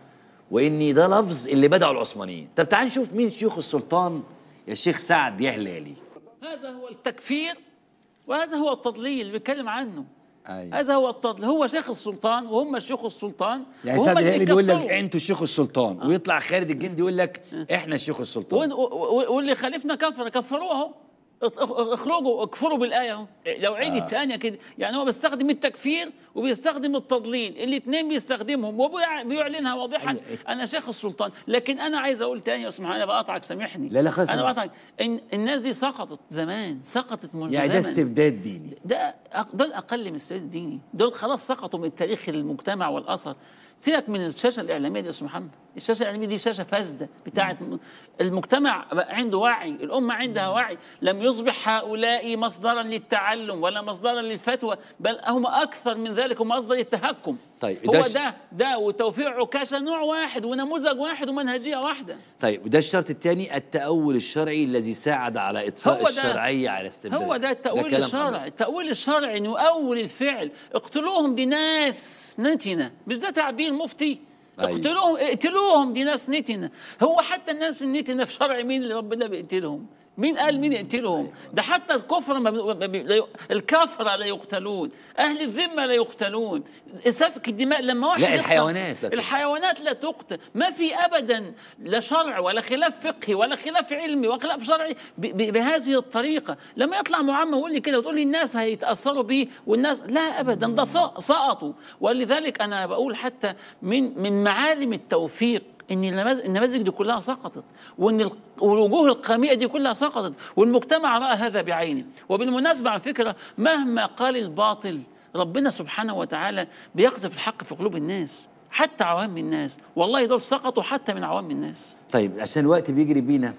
وان ده لفظ اللي بدعوا العثمانيين طب تعال نشوف مين شيوخ السلطان يا شيخ سعد يا هلالي هذا هو التكفير وهذا هو التضليل اللي بيتكلم عنه أيوة. هذا هو التضليل هو شيخ السلطان وهم شيوخ السلطان يعني وهم سعد اللي الهلالي بيقول لك بيكفروا. انتوا شيوخ السلطان ويطلع خالد الجندي يقول لك احنا شيوخ السلطان و- و- واللي خالفنا كفر كفروه اهو اخ- اخرجوا اكفروا بالايه اهو لو عيد الثانيه كده يعني هو بيستخدم التكفير وبيستخدم التضليل الاثنين بيستخدمهم وبيعلنها واضحا أيوة. انا شيخ السلطان لكن انا عايز اقول تاني يا اسمح انا بقاطعك سامحني لا، لا، خلاص انا سامح. بقاطعك إن الناس دي سقطت زمان سقطت منذ يعني ده زمن استبداد ديني ده أق- دول اقل من السيد الديني دول خلاص سقطوا من تاريخ المجتمع والاثر سيبك من الشاشه الاعلاميه دي يا استاذ محمد الشاشه الاعلاميه دي شاشه فاسده بتاعه المجتمع بقى عنده وعي الامه عندها وعي لم يصبح هؤلاء مصدرا للتعلم ولا مصدرا للفتوى بل هم اكثر من ذلك هم مصدر التهكم طيب، هو ده ش- ده ده وتوفيق عكاشه نوع واحد ونموذج واحد ومنهجيه واحده طيب وده الشرط الثاني التأول الشرعي الذي ساعد على إطفاء هو ده. الشرعية على استبداد هو ده التأويل كلام الشرعي حضرتك. التأويل الشرعي انه يؤول الفعل اقتلوهم دي ناس نتنة مش ده تعبير مفتي أيوة. اقتلوهم اقتلوهم دي ناس نتنة هو حتى الناس النتنة في شرع مين اللي ربنا بيقتلهم مين قال مين يقتلهم ده حتى الكفر ما بي... ما بي... لا ي- الكفرة لا يقتلون أهل الذمة لا يقتلون سفك الدماء لما واحد لا، يقتل- الحيوانات لا تقتل. الحيوانات لا تقتل ما في ابدا لا شرع ولا خلاف فقهي ولا خلاف علمي ولا خلاف شرعي ب- ب- بهذه الطريقه لما يطلع معمم ويقول لي كده وتقول لي الناس هيتاثروا بيه والناس لا ابدا ده سق- سقطوا ولذلك انا بقول حتى من من معالم التوفيق ان النماذج النماذج دي كلها سقطت وان ال- والوجوه القامئه دي كلها سقطت والمجتمع راى هذا بعينه وبالمناسبه على فكره مهما قال الباطل ربنا سبحانه وتعالى بيقذف الحق في قلوب الناس حتى عوام الناس والله دول سقطوا حتى من عوام الناس طيب عشان الوقت بيجري بينا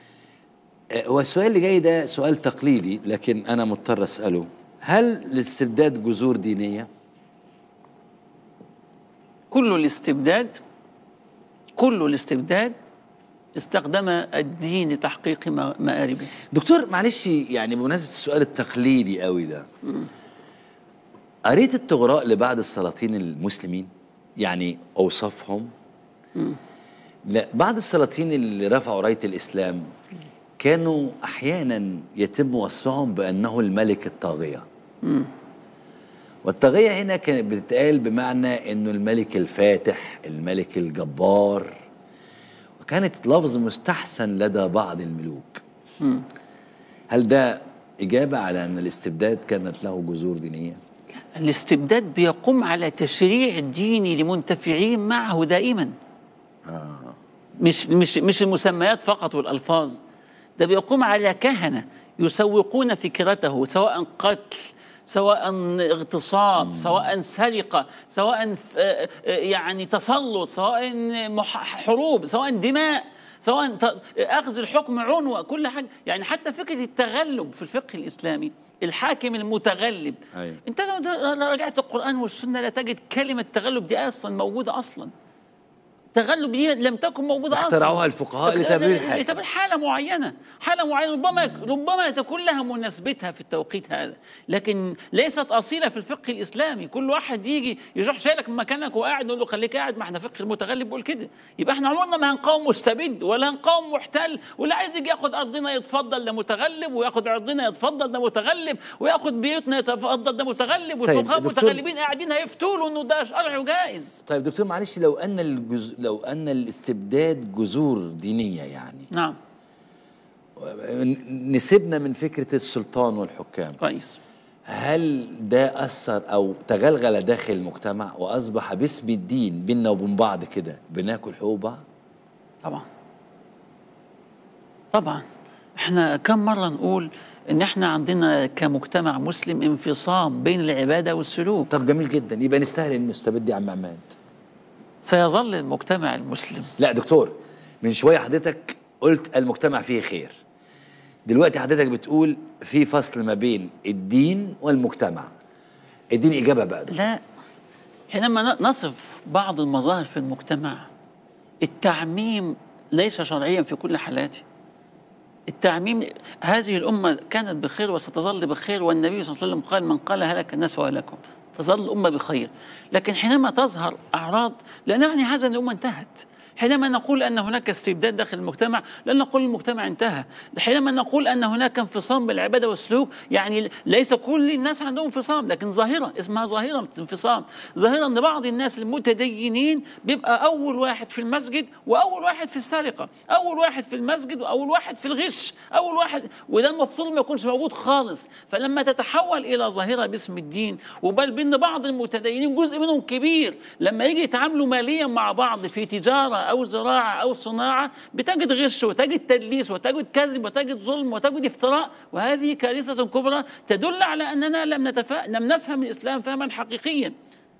آه، هو السؤال اللي جاي ده سؤال تقليدي لكن أنا مضطر أسأله هل الاستبداد جذور دينية؟ كل الاستبداد كل الاستبداد استخدم الدين لتحقيق ما- مآربه دكتور معلش يعني بمناسبة السؤال التقليدي قوي ده قريت الطغراء لبعض السلاطين المسلمين يعني أوصافهم لا بعض السلاطين اللي رفعوا راية الإسلام كانوا أحيانا يتم وصفهم بأنه الملك الطاغية والطاغية هنا كانت بتتقال بمعنى أنه الملك الفاتح الملك الجبار وكانت لفظ مستحسن لدى بعض الملوك هل ده إجابة على أن الاستبداد كانت له جذور دينية؟ الاستبداد بيقوم على تشريع الدين لمنتفعين معه دائما مش مش مش المسميات فقط والالفاظ ده بيقوم على كهنه يسوقون فكرته سواء قتل سواء اغتصاب سواء سرقه سواء ف- آه، آه، يعني تسلط سواء مح- حروب سواء دماء سواء ت- اخذ الحكم عنوه كل حاجه يعني حتى فكره التغلب في الفقه الاسلامي الحاكم المتغلب أيوة. انت لو لو رجعت القران والسنه لا تجد كلمه تغلب دي اصلا موجوده اصلا تغلب دي لم تكن موجوده اصلا اخترعوها الفقهاء لتبرير الحاكم. لتبرير حاله معينه حاله معينه ربما ربما تكون لها مناسبتها في التوقيت هذا لكن ليست اصيله في الفقه الاسلامي كل واحد يجي يروح شايلك من مكانك وقاعد نقول له خليك قاعد ما احنا فقه المتغلب بيقول كده يبقى احنا عمرنا ما هنقاوم مستبد ولا هنقاوم محتل واللي عايز يجي ياخد ارضنا يتفضل ده متغلب وياخد ارضنا يتفضل ده متغلب وياخد بيوتنا يتفضل ده متغلب طيب، والفقهاء دكتور- متغلبين قاعدين هيفتوا له انه ده شرع وجائز طيب دكتور معلش لو أن الجز... لو ان الاستبداد جذور دينيه يعني نعم نسيبنا من فكره السلطان والحكام كويس هل ده اثر او تغلغل داخل المجتمع واصبح باسم الدين بيننا وبين بعض كده بناكل حقوق بعض طبعا طبعا احنا كم مرة نقول ان احنا عندنا كمجتمع مسلم انفصام بين العبادة والسلوك طب جميل جدا يبقى نستاهل المستبد يا عم عماد سيظل المجتمع المسلم لا دكتور من شويه حضرتك قلت المجتمع فيه خير دلوقتي حضرتك بتقول في فصل ما بين الدين والمجتمع اديني اجابه بقى ده. لا حينما ن- نصف بعض المظاهر في المجتمع التعميم ليس شرعيا في كل حالاته التعميم هذه الأمة كانت بخير وستظل بخير والنبي صلى الله عليه وسلم قال من قال هلك الناس وهلكهم تظل الأمة بخير لكن حينما تظهر أعراض لا نعني هذا أن الأمة انتهت حينما نقول أن هناك استبداد داخل المجتمع لا نقول المجتمع انتهى حينما نقول أن هناك انفصام بالعبادة والسلوك يعني ليس كل الناس عندهم انفصام لكن ظاهرة اسمها ظاهرة انفصام ظاهرة أن بعض الناس المتدينين بيبقى أول واحد في المسجد وأول واحد في السرقة أول واحد في المسجد وأول واحد في الغش أول واحد وده المفروض ما يكونش موجود خالص فلما تتحول إلى ظاهرة باسم الدين وبل بين بعض المتدينين جزء منهم كبير لما يجي يتعاملوا ماليا مع بعض في تجارة أو زراعة أو صناعة بتجد غش وتجد تدليس وتجد كذب وتجد ظلم وتجد افتراء وهذه كارثة كبرى تدل على أننا لم نتفا... لم نفهم الإسلام فهما حقيقيا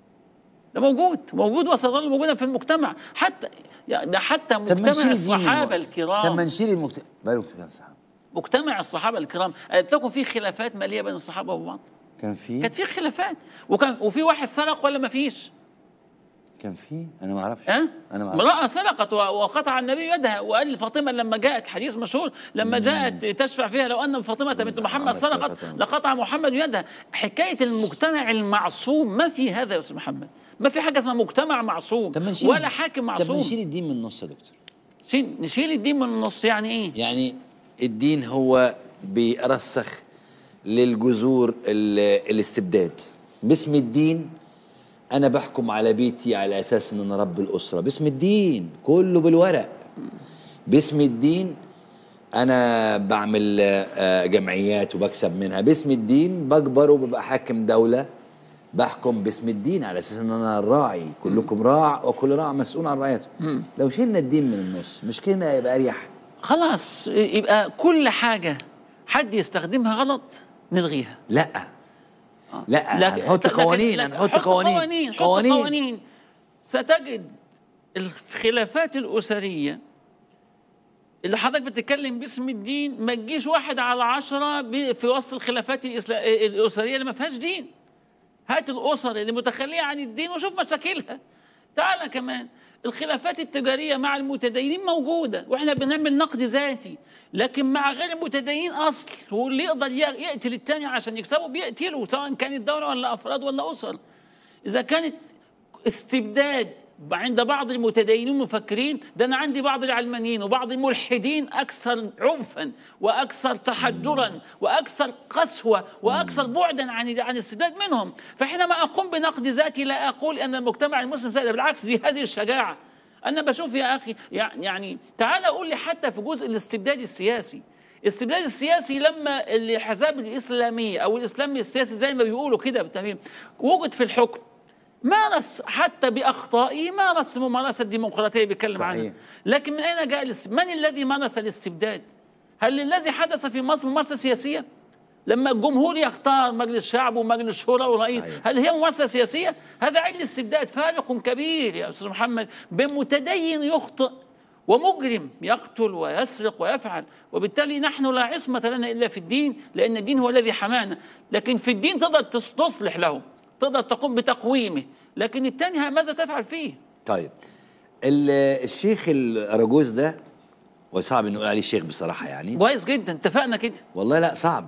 ده موجود موجود وسيظل موجودا في المجتمع حتى يعني ده حتى طب ما مجتمع نشيل الدين الصحابة من- الكرام طب ما نشيل المجتمع بقاله كام صحابه مجتمع الصحابة الكرام قالت لكم في خلافات مالية بين الصحابة وبعض كان في كانت في خلافات وكان وفي واحد سرق ولا ما فيش كان في انا ما اعرفش ها؟ انا ما اعرفش امرأة سرقت و- وقطع النبي يدها وقال لفاطمة لما جاءت حديث مشهور لما جاءت تشفع فيها لو أن فاطمة بنت محمد محمد سرقت سرقت. لقطع محمد يدها حكاية المجتمع المعصوم ما في هذا يا أستاذ محمد ما في حاجة اسمها مجتمع معصوم طب ما نشيل ولا حاكم طب ما معصوم نشيل الدين من النص يا دكتور شيل- نشيل الدين من النص يعني إيه؟ يعني الدين هو بيرسخ للجذور ال- الاستبداد باسم الدين انا بحكم على بيتي على اساس ان انا رب الاسره باسم الدين كله بالورق باسم الدين انا بعمل آه، جمعيات وبكسب منها باسم الدين بكبر وببقى حاكم دوله بحكم باسم الدين على اساس ان انا الراعي كلكم راع وكل راع مسؤول عن رعيته لو شلنا الدين من النص مش كده يبقى اريح خلاص يبقى كل حاجة حد يستخدمها غلط نلغيها لا لا هنحط لكن- قوانين لكن- هنحط حط قوانين قوانين حط قوانين ستجد الخلافات الأسرية اللي حضرتك بتتكلم باسم الدين ما تجيش واحد على عشرة ب- في وسط الخلافات الإسلا- الأسرية اللي ما فيهاش دين هات الأسر اللي متخلية عن الدين وشوف مشاكلها تعالى كمان الخلافات التجارية مع المتدينين موجودة واحنا بنعمل نقد ذاتي لكن مع غير المتدينين أصل واللي يقدر ي- يقتل التاني عشان يكسبه بيقتله سواء كانت دولة ولا أفراد ولا أسر إذا كانت استبداد عند بعض المتدينين المفكرين ده انا عندي بعض العلمانيين وبعض الملحدين اكثر عنفا واكثر تحجرا واكثر قسوه واكثر بعدا عن عن الاستبداد منهم فحينما اقوم بنقد ذاتي لا اقول ان المجتمع المسلم سيء بالعكس دي هذه الشجاعه انا بشوف يا اخي يعني يعني تعال قول لي حتى في جزء الاستبداد السياسي الاستبداد السياسي لما الاحزاب الاسلاميه او الاسلام السياسي زي ما بيقولوا كده بالتمام وجد في الحكم مارس حتى باخطائه مارس الممارسه الديمقراطيه بيتكلم صحيح. عنها لكن من اين جاء الاست- من الذي مارس الاستبداد؟ هل الذي حدث في مصر ممارسه سياسيه؟ لما الجمهور يختار مجلس شعب ومجلس شورى ورئيس صحيح. هل هي ممارسه سياسيه؟ هذا علم استبداد فارق كبير يا استاذ محمد بين متدين يخطئ ومجرم يقتل ويسرق ويفعل وبالتالي نحن لا عصمة لنا إلا في الدين لأن الدين هو الذي حمانا لكن في الدين تقدر تص- تصلح له تقدر تقوم بتقويمه لكن الثاني ماذا تفعل فيه طيب ال- الشيخ الأراجوز ده وصعب نقول عليه شيخ بصراحة يعني كويس جدا اتفقنا كده والله لا صعب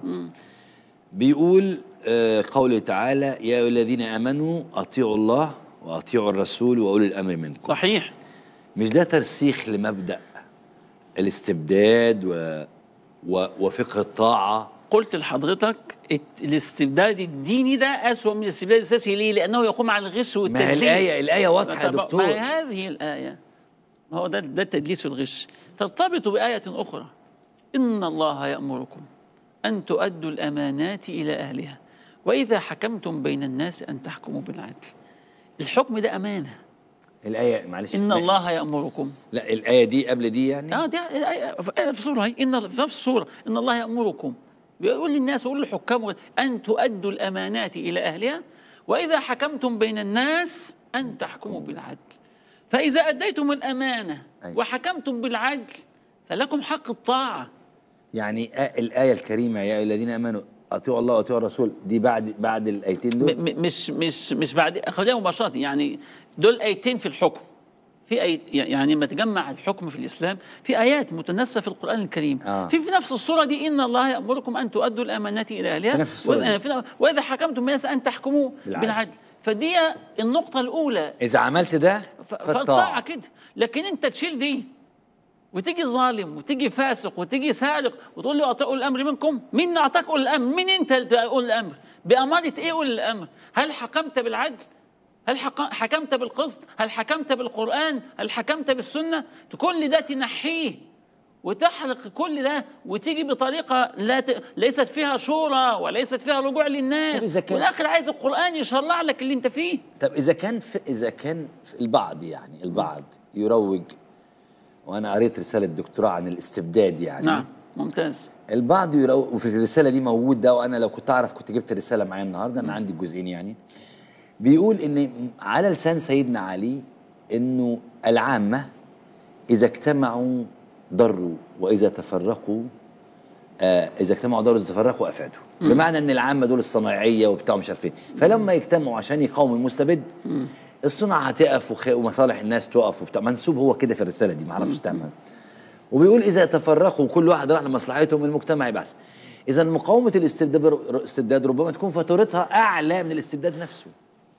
بيقول آه، قوله تعالى يا أيها الذين آمنوا أطيعوا الله وأطيعوا الرسول وأولي الأمر منكم صحيح مش ده ترسيخ لمبدأ الاستبداد و... و... وفقه الطاعة قلت لحضرتك الت- الاستبداد الديني ده أسوأ من الاستبداد السياسي ليه؟ لأنه يقوم على الغش ما هي والتلخيص الآية الآية واضحة يا طب- دكتور ما هي هذه الآية ما هو ده ده التدليس والغش ترتبط بآية أخرى إن الله يأمركم أن تؤدوا الأمانات إلى أهلها وإذا حكمتم بين الناس أن تحكموا بالعدل الحكم ده أمانة الايه معلش إن الله يأمركم لا الايه دي قبل دي يعني اه دي آية في في السورة هي إن في نفس السورة إن الله يأمركم بيقول للناس يقول للحكام أن تؤدوا الأمانات إلى أهلها وإذا حكمتم بين الناس أن تحكموا بالعدل فإذا أديتم الأمانة أيوة. وحكمتم بالعدل فلكم حق الطاعة يعني آ- الايه الكريمه يا أيها الذين امنوا اطيعوا الله واطيعوا الرسول دي بعد بعد الايتين م- دول م- مش مش مش بعد خلينا مباشرة يعني دول آيتين في الحكم في أي يعني لما تجمع الحكم في الإسلام في آيات متناسبة في القرآن الكريم آه. في في نفس الصورة دي إن الله يأمركم أن تؤدوا الأمانات إلى أهلها في نفس السورة وإذا- في- وإذا حكمتم بين الناس أن تحكموا بالعدل. بالعدل, فدي النقطة الأولى اذا عملت ده ف- فالطاعه فالطاعة كده لكن أنت تشيل دي وتيجي ظالم وتيجي فاسق وتيجي سارق وتقول له أطيعوا الأمر منكم مين أعطاك أولي الأمر مين أنت اللي تقول الأمر بأمارة إيه أولي الأمر هل حكمت بالعدل هل حق- حكمت بالقسط هل حكمت بالقرآن هل حكمت بالسنة كل ده تنحيه وتحرق كل ده وتيجي بطريقة لا ت... ليست فيها شورى وليست فيها رجوع طب للناس إذا كان- والآخر عايز القرآن يشرع لك اللي أنت فيه طب اذا كان في اذا كان في البعض يعني البعض يروج وانا قريت رساله دكتوراه عن الاستبداد يعني نعم ممتاز البعض يروج وفي الرساله دي موجود ده وانا لو كنت اعرف كنت جبت الرساله معايا النهارده انا عندي الجزئين يعني بيقول ان على لسان سيدنا علي انه العامه اذا اجتمعوا ضروا واذا تفرقوا آه اذا اجتمعوا ضروا اذا تفرقوا افادوا بمعنى ان العامه دول الصنايعيه وبتاع مش عارف ايه فلما يجتمعوا عشان يقاوموا المستبد الصناعه هتقف وخ- ومصالح الناس تقف وبتاع منسوب هو كده في الرساله دي معرفش تعمل وبيقول اذا تفرقوا كل واحد راح لمصلحتهم المجتمع يبحث اذا مقاومه الاستبداد الاستبداد ربما تكون فاتورتها اعلى من الاستبداد نفسه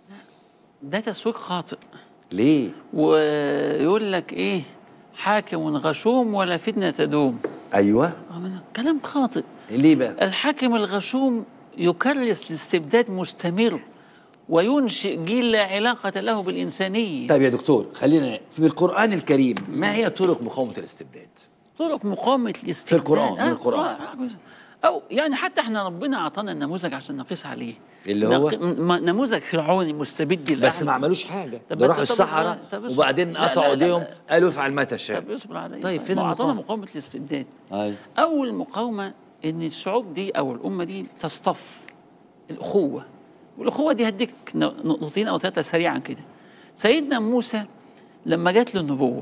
ده تسويق خاطئ ليه ويقول لك ايه حاكم غشوم ولا فتنة تدوم ايوه كلام خاطئ ليه بقى الحاكم الغشوم يكرس لاستبداد مستمر وينشئ جيل لا علاقة له بالإنسانية طيب يا دكتور خلينا في القران الكريم ما هي طرق مقاومه الاستبداد طرق مقاومة الاستبداد القرآن، من آه، القرآن. آه، أو يعني حتى احنا ربنا أعطانا النموذج عشان نقيس عليه اللي هو؟ نق- م- نموذج فرعوني مستبد بس الأعلى. ما عملوش حاجه طب ده بس- راحوا طب الصحراء اصبر- طب اصبر. وبعدين لا، لا، قطعوا لا، ايديهم لا. قالوا افعل ما تشاء طب اصبر علي طيب، فين ما أعطانا المقاومة؟ مقاومة الاستبداد أيوة. أول مقاومة إن الشعوب دي أو الأمة دي تصطف الأخوة والأخوة دي هديك ن- نقطتين أو ثلاثة سريعا كده سيدنا موسى لما جات له النبوة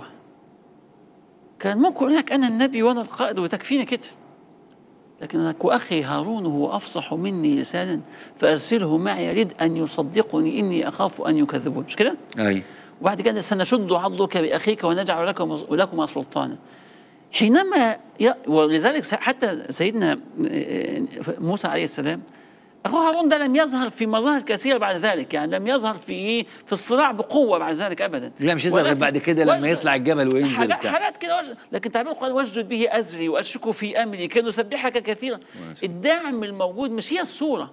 كان ممكن يقول لك أنا النبي وأنا القائد وتكفيني كده لكن لك وأخي هارون هو أفصح مني لسانا فأرسله معي يريد أن يصدقني إني أخاف أن يكذبون مش كده؟ ايوه وبعد كده سنشد عضدك بأخيك ونجعل لكم لكما سلطانا حينما ي... ولذلك س- حتى سيدنا موسى عليه السلام أخوه هارون ده لم يظهر في مظاهر كثيرة بعد ذلك يعني لم يظهر في إيه في الصراع بقوة بعد ذلك أبدا لا مش يظهر غير ولكن بعد كده لما وجد- يطلع الجبل وينزل حاجات, بتاع. حاجات كده وجد لكن تعبير القرآن واسجد به أزري وأشركه في أمري كي نسبحك كثيرا الدعم الموجود مش هي الصورة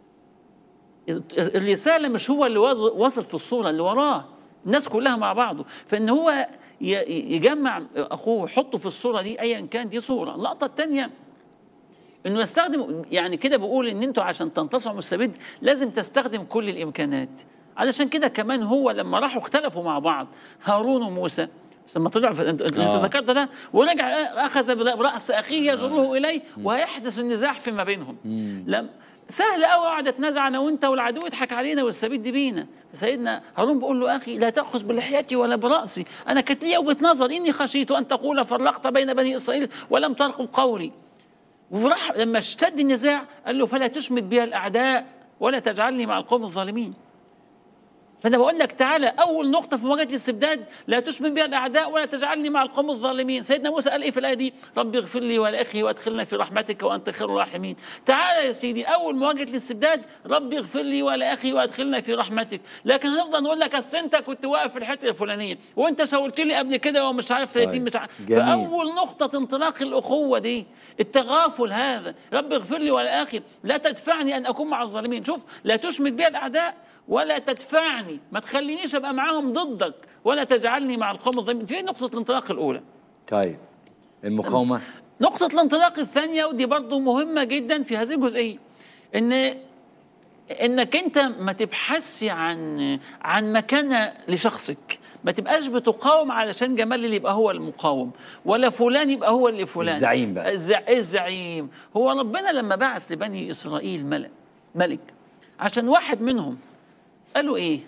الرسالة مش هو اللي وز- وصل في الصورة اللي وراه الناس كلها مع بعضه فإن هو ي- يجمع أخوه يحطه في الصورة دي أيا كان دي صورة اللقطة الثانية انه يستخدم يعني كده بقول ان انتوا عشان تنتصروا مستبد لازم تستخدم كل الامكانات علشان كده كمان هو لما راحوا اختلفوا مع بعض هارون وموسى لما طلع في انت انت آه. ذكرت ده ورجع اخذ براس اخيه يجره اليه وهيحدث النزاع فيما بينهم لم سهل قوي اقعد اتنازع انا وانت والعدو يضحك علينا ويستبد بينا سيدنا هارون بيقول له اخي لا تاخذ بلحيتي ولا براسي انا كانت لي وجهه نظر اني خشيت ان تقول فرقت بين بني اسرائيل ولم ترقب قولي وراح لما اشتد النزاع قال له فلا تشمت بي الاعداء ولا تجعلني مع القوم الظالمين فانا بقول لك تعالى اول نقطه في مواجهه الاستبداد لا تشمت بها الاعداء ولا تجعلني مع القوم الظالمين سيدنا موسى قال ايه في الايه دي ربي اغفر لي ولاخي وادخلنا في رحمتك وانت خير الراحمين تعالى يا سيدي اول مواجهه الاستبداد ربي اغفر لي ولاخي وادخلنا في رحمتك لكن هنفضل نقول لك اصل انت كنت واقف في الحته الفلانيه وانت شاورت لي قبل كده ومش عارف 30 طيب. مش عارف جميل. فاول نقطه انطلاق الاخوه دي التغافل هذا رب اغفر لي ولا اخي لا تدفعني ان اكون مع الظالمين شوف لا تشمت بي الاعداء ولا تدفعني معي ما تخلينيش ابقى معاهم ضدك ولا تجعلني مع القوم الظالمين في نقطه الانطلاق الاولى طيب المقاومه نقطة الانطلاق الثانية ودي برضو مهمة جدا في هذه الجزئية ان انك انت ما تبحثش عن عن مكانة لشخصك ما تبقاش بتقاوم علشان جمال اللي يبقى هو المقاوم ولا فلان يبقى هو اللي فلان الزعيم بقى. الزع... الزعيم هو ربنا لما بعث لبني اسرائيل ملك ملك عشان واحد منهم قالوا ايه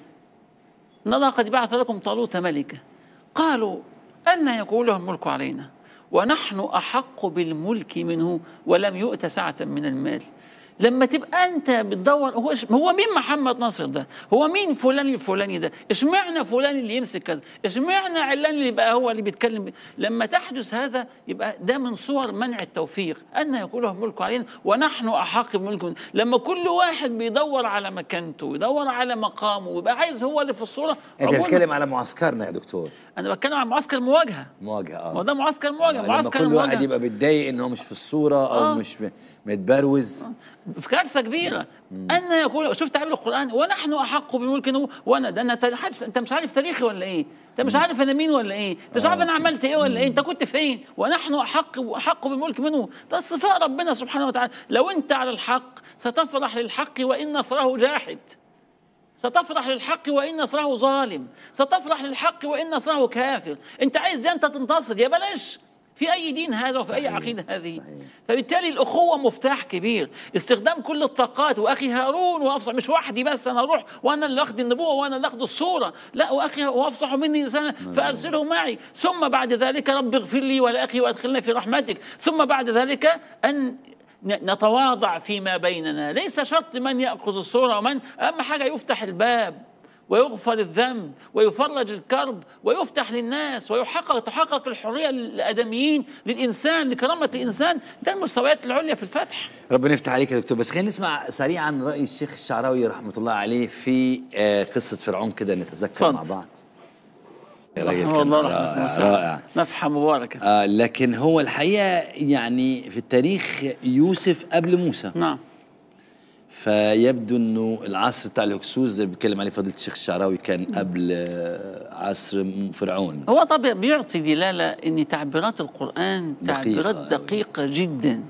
ان الله قد بعث لكم طالوت ملكا قالوا أن يكون له الملك علينا ونحن أحق بالملك منه ولم يؤت سعة من المال لما تبقى انت بتدور هو إش- هو مين محمد ناصر ده؟ هو مين فلان الفلاني ده؟ اشمعنى فلان اللي يمسك كذا؟ اشمعنى علان اللي يبقى هو اللي بيتكلم بي- لما تحدث هذا يبقى ده من صور منع التوفيق ان يكون له الملك علينا ونحن احق بالملك منه. لما كل واحد بيدور على مكانته ويدور على مقامه ويبقى عايز هو اللي في الصوره انت عموماً بتتكلم على معسكرنا يا دكتور انا بتكلم عن معسكر المواجهه مواجهه اه ما هو ده معسكر مواجهه لما معسكر كل واحد المواجهه يبقى متضايق ان هو مش في الصوره او آه. مش م- متبروز في كارثه كبيره ان يقول شوف تعبير القران ونحن احق بالملك منه وانا ده انا تا- حاجة- انت مش عارف تاريخي ولا ايه؟ انت مش عارف انا مين ولا ايه؟ انت مش عارف انا عملت ايه ولا ايه؟ انت كنت فين؟ ونحن احق احق بالملك منه ده صفاء ربنا سبحانه وتعالى لو انت على الحق ستفرح للحق وان نصره جاحد ستفرح للحق وان نصره ظالم ستفرح للحق وان نصره كافر انت عايز دي انت تنتصر يا بلاش في اي دين هذا وفي اي صحيح، عقيده هذه صحيح. فبالتالي الاخوه مفتاح كبير استخدام كل الطاقات واخي هارون وافصح مش وحدي بس انا اروح وانا اللي اخد النبوه وانا اللي اخد الصوره لا واخي وافصح مني لسانا فارسله معي ثم بعد ذلك رب اغفر لي ولاخي وادخلنا في رحمتك ثم بعد ذلك ان ن- نتواضع فيما بيننا ليس شرط من ياخذ الصوره ومن اهم حاجه يفتح الباب ويغفر الذنب ويفرج الكرب ويفتح للناس ويحقق تحقق الحريه للادميين للانسان لكرامه الانسان ده المستويات العليا في الفتح ربنا يفتح عليك يا دكتور بس خلينا نسمع سريعا راي الشيخ الشعراوي رحمه الله عليه في آه، قصه فرعون كده نتذكر اتفضل. مع بعض يا راجل رحمه كان الله رائع, رحمه واسعة. رائع. نفحه مباركه آه لكن هو الحقيقه يعني في التاريخ يوسف قبل موسى نعم فيبدو انه العصر بتاع الهكسوس زي اللي بيتكلم عليه فضيله الشيخ الشعراوي كان قبل آه، عصر م- فرعون هو طبعا بيعطي دلاله ان تعبيرات القران دقيقة تعبيرات أوي. دقيقه جدا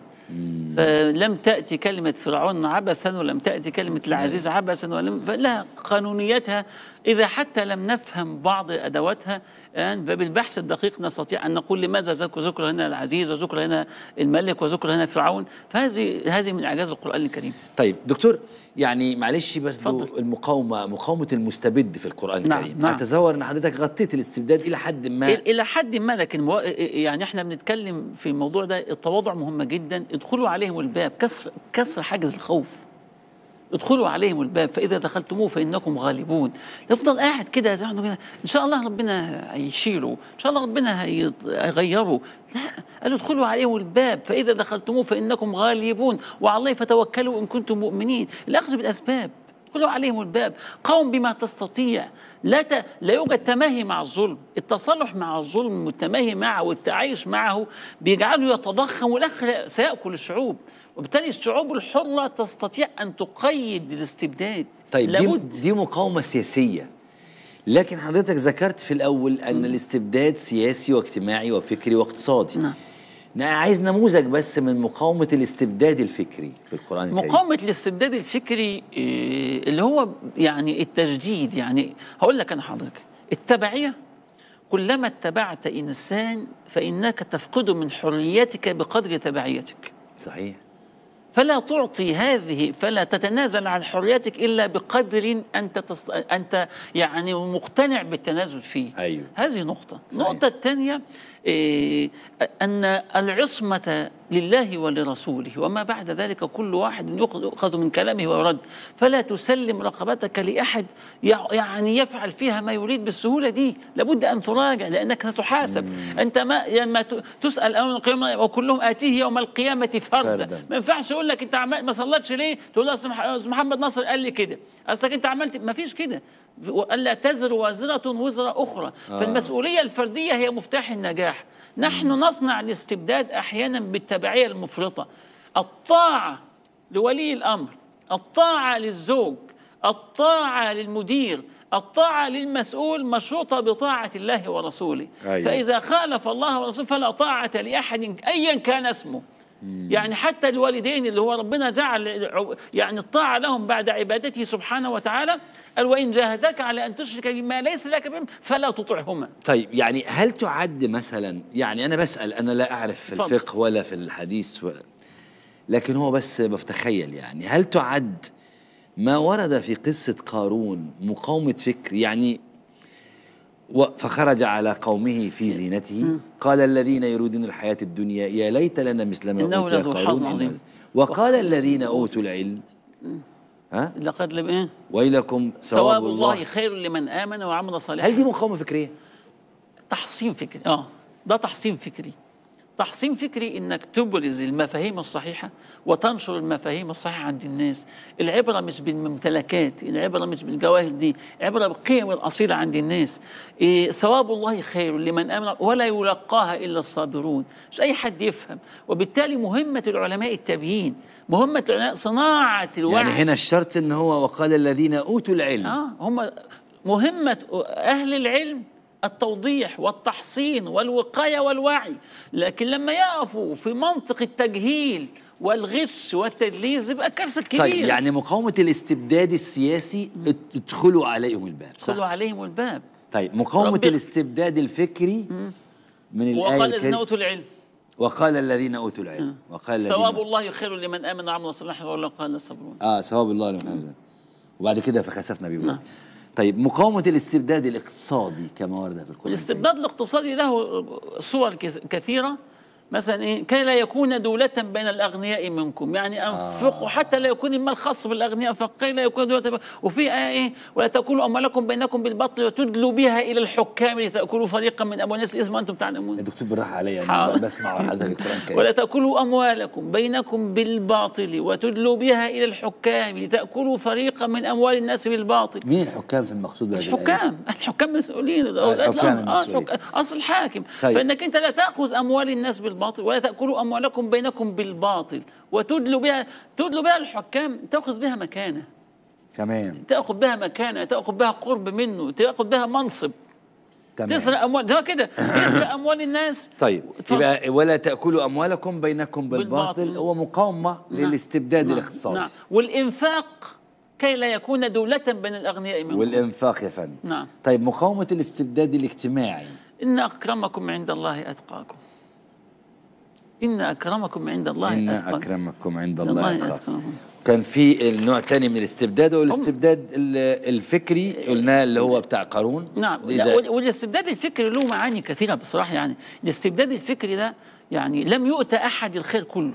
فلم تأتي كلمة فرعون عبثا ولم تأتي كلمة العزيز عبثا ولم فلها قانونيتها إذا حتى لم نفهم بعض أدواتها الآن فبالبحث الدقيق نستطيع أن نقول لماذا ذكر ذكر هنا العزيز وذكر هنا الملك وذكر هنا فرعون فهذه هذه من إعجاز القرآن الكريم طيب دكتور يعني معلش بس دو اتفضل. المقاومه مقاومه المستبد في القران نعم، الكريم نعم. اتصور ان حضرتك غطيت الاستبداد الى حد ما إل- الى حد ما لكن مو... يعني احنا بنتكلم في الموضوع ده التواضع مهم جدا ادخلوا عليهم الباب كسر كسر حاجز الخوف ادخلوا عليهم الباب فاذا دخلتموه فانكم غالبون يفضل قاعد كده زي ما إحنا كده، ان شاء الله ربنا هيشيله ان شاء الله ربنا هي- هيغيره لا قالوا ادخلوا عليهم الباب فاذا دخلتموه فانكم غالبون وعلى الله فتوكلوا ان كنتم مؤمنين الاخذ بالاسباب ادخلوا عليهم الباب قوم بما تستطيع لا ت... لا يوجد تماهي مع الظلم التصالح مع الظلم والتماهي معه والتعايش معه بيجعله يتضخم والاخر سياكل الشعوب وبالتالي الشعوب الحره تستطيع ان تقيد الاستبداد طيب دي, لابد دي مقاومه سياسيه لكن حضرتك ذكرت في الاول ان الاستبداد سياسي واجتماعي وفكري واقتصادي نعم. أنا عايز نموذج بس من مقاومه الاستبداد الفكري في القران الكريم مقاومة الاستبداد الفكري إيه، اللي هو يعني التجديد يعني هقول لك أنا حضرتك التبعية كلما اتبعت إنسان فإنك تفقد من حريتك بقدر تبعيتك صحيح فلا تعطي هذه فلا تتنازل عن حريتك إلا بقدر أنت تص... أنت يعني مقتنع بالتنازل فيه ايوه هذه نقطة صحيح. النقطة الثانية إيه أن العصمة لله ولرسوله وما بعد ذلك كل واحد يؤخذ من كلامه ويرد فلا تسلم رقبتك لأحد يع- يعني يفعل فيها ما يريد بالسهولة دي لابد أن تراجع لأنك ستحاسب أنت ما لما ت- تسأل يوم القيامة وكلهم آتيه يوم القيامة فردا فردا. ما ينفعش يقول لك أنت عمال ما صلتش ليه تقول له أصل مح- أصل محمد نصر قال لي كده أصلك أنت عملت ما فيش كده ألا تزر وازرة وزر أخرى آه. فالمسؤولية الفردية هي مفتاح النجاح نحن نصنع الاستبداد أحيانا بالتبعية المفرطة الطاعة لولي الأمر الطاعة للزوج الطاعة للمدير الطاعة للمسؤول مشروطة بطاعة الله ورسوله أيوة. فإذا خالف الله ورسوله فلا طاعة لأحد أيا كان اسمه يعني حتى الوالدين اللي هو ربنا جعل يعني الطاعة لهم بعد عبادته سبحانه وتعالى قال وإن جاهداك على أن تشرك بما ليس لك به فلا تطعهما طيب يعني هل تعد مثلا يعني انا بسال انا لا اعرف في اتفضل. الفقه ولا في الحديث و... لكن هو بس بتخيل يعني هل تعد ما ورد في قصه قارون مقاومه فكر يعني و- فخرج على قومه في زينته قال الذين يريدون الحياة الدنيا يا ليت لنا مثل ما إنه أوتي لذو قارون حظ عظيم. وقال الذين أوتوا العلم ها لقد لم إيه؟ ويلكم ثواب الله خير لمن آمن وعمل صالحا هل دي مقاومة فكرية؟ تحصين فكري اه ده تحصين فكري تحصين فكري انك تبرز المفاهيم الصحيحه وتنشر المفاهيم الصحيحه عند الناس العبره مش بالممتلكات العبره مش بالجواهر دي العبره بالقيم الاصيله عند الناس إيه ثواب الله خير لمن امن ولا يلقاها الا الصابرون مش اي حد يفهم وبالتالي مهمه العلماء التبيين مهمه العلماء صناعه الوعي يعني هنا الشرط ان هو وقال الذين اوتوا العلم اه هم مهمة أهل العلم التوضيح والتحصين والوقاية والوعي لكن لما يقفوا في منطق التجهيل والغش والتدليس يبقى كارثة كبيرة طيب يعني مقاومة الاستبداد السياسي ادخلوا عليهم الباب صح؟ خلوا عليهم الباب طيب مقاومة ربنا- الاستبداد الفكري من الآية وقال إذ الكريمة أوتوا العلم وقال الذين أوتوا العلم وقال الذين ثواب الله خير لمن آمن وعمل صالحا ولا قال الصبرون اه ثواب الله لمن وبعد كده فخسفنا بهم نعم. طيب مقاومة الاستبداد الاقتصادي كما ورد في القرآن الاستبداد الاقتصادي له صور كس- كثيرة مثلا إيه كي لا يكون دولة بين الأغنياء منكم يعني أنفقوا حتى لا يكون المال خاص بالأغنياء فكي لا يكون دولة بين- وفي آية إيه ولا تأكلوا أموالكم بينكم بالبطل وتدلوا بها إلى الحكام لتأكلوا فريقا من أموال الناس الإثم وأنتم تعلمون يا دكتور بالراحة عليا حاضر. أنا بسمع حضرتك القرآن الكريم ولا تأكلوا أموالكم بينكم بالباطل وتدلوا بها إلى الحكام لتأكلوا فريقا من أموال الناس بالباطل مين الحكام في المقصود بهذه الآية؟ الحكام الحكام مسؤولين الحكام لا، آه، المسؤولين. الحك- اصل الحاكم طيب. فانك انت لا تاخذ اموال الناس بالباطل ولا تاكلوا اموالكم بينكم بالباطل وتدلوا بها تدلوا بها الحكام تاخذ بها مكانه كمان تاخذ بها مكانه تاخذ بها قرب منه تاخذ بها منصب تمام تسرق اموال ده كده تسرق اموال الناس طيب اتفضل. يبقى ولا تأكلوا أموالكم بينكم بالباطل بالباطل. هو مقاومة نعم. للاستبداد نعم. الاقتصادي نعم والانفاق كي لا يكون دولة بين الأغنياء منكم والإنفاق يا فندم نعم طيب مقاومة الاستبداد الاجتماعي إن أكرمكم عند الله أتقاكم إن أكرمكم عند الله إن أتقاكم أكرمكم عند الله الله أتقاكم. أتقاكم كان في النوع تاني من الاستبداد هو الاستبداد ال- الفكري قلناه اللي هو بتاع قارون نعم دي لا، زي- وال- والاستبداد الفكري له معاني كثيرة بصراحة يعني الاستبداد الفكري ده يعني لم يؤتى أحد الخير كله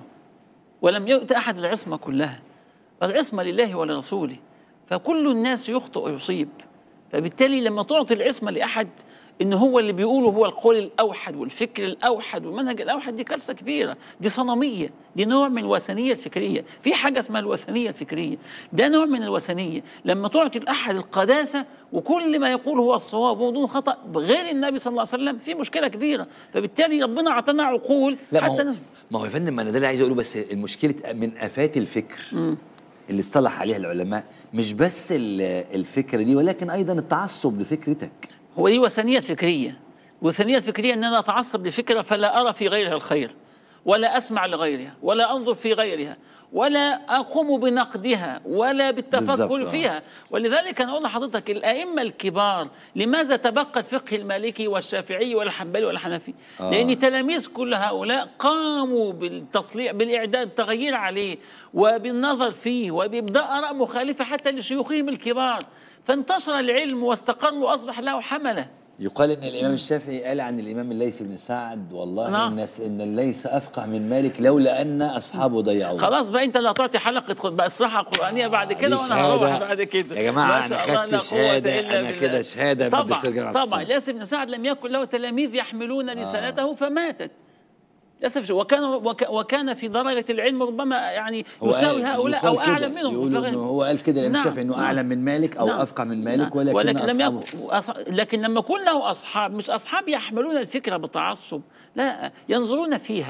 ولم يؤتى أحد العصمة كلها العصمة لله ولرسوله فكل الناس يخطئ ويصيب فبالتالي لما تعطي العصمة لأحد إن هو اللي بيقوله هو القول الأوحد والفكر الأوحد والمنهج الأوحد دي كارثة كبيرة دي صنمية دي نوع من الوثنية الفكرية في حاجة اسمها الوثنية الفكرية ده نوع من الوثنية لما تعطي الأحد القداسة وكل ما يقول هو الصواب بدون خطأ غير النبي صلى الله عليه وسلم في مشكلة كبيرة فبالتالي ربنا أعطانا عقول لا ما حتى هو, ما هو يا فندم ما انا ده اللي عايز اقوله بس المشكله من افات الفكر اللي اصطلح عليها العلماء مش بس ال- الفكره دي ولكن ايضا التعصب لفكرتك هو دي وثنية فكرية وثنية فكرية أن أنا أتعصب لفكرة فلا أرى في غيرها الخير ولا أسمع لغيرها ولا أنظر في غيرها ولا أقوم بنقدها ولا بالظبط، بالتفكر آه. فيها ولذلك أنا أقول لحضرتك الأئمة الكبار لماذا تبقى الفقه المالكي والشافعي والحنبلي والحنفي آه. لأن تلاميذ كل هؤلاء قاموا بالتصليح بالإعداد التغيير عليه وبالنظر فيه وبإبداء آراء مخالفة حتى لشيوخهم الكبار فانتشر العلم واستقر وأصبح له حملة يقال ان الامام الشافعي قال عن الامام الليث بن سعد والله نعم. الناس ان الليث افقه من مالك لولا ان اصحابه ضيعوه خلاص بقى انت اللي هتعطي حلقه خد بقى الصحه القرانيه بعد كده دي وانا هروح شهادة. بعد كده يا جماعة ما شاء أنا الله، خدت لا قوة شهادة، إلا أنا بالله. كده شهادة طبعا بالدكتور جمال عبد طبعا الستار. ياسر بن سعد لم يكن له تلاميذ يحملون رسالته فماتت للاسف وكان وك- وكان في درجه العلم ربما يعني هو يساوي قال- هؤلاء يقال او كده، اعلم منهم يقولوا فغير- إنه هو قال كده الامام نعم، الشافعي انه نعم. اعلم من مالك او نعم. افقه من مالك نعم. ولكن, ولكن لم أصحابه يكن وأص- لكن لما يكون له اصحاب مش اصحاب يحملون الفكره بتعصب لا ينظرون فيها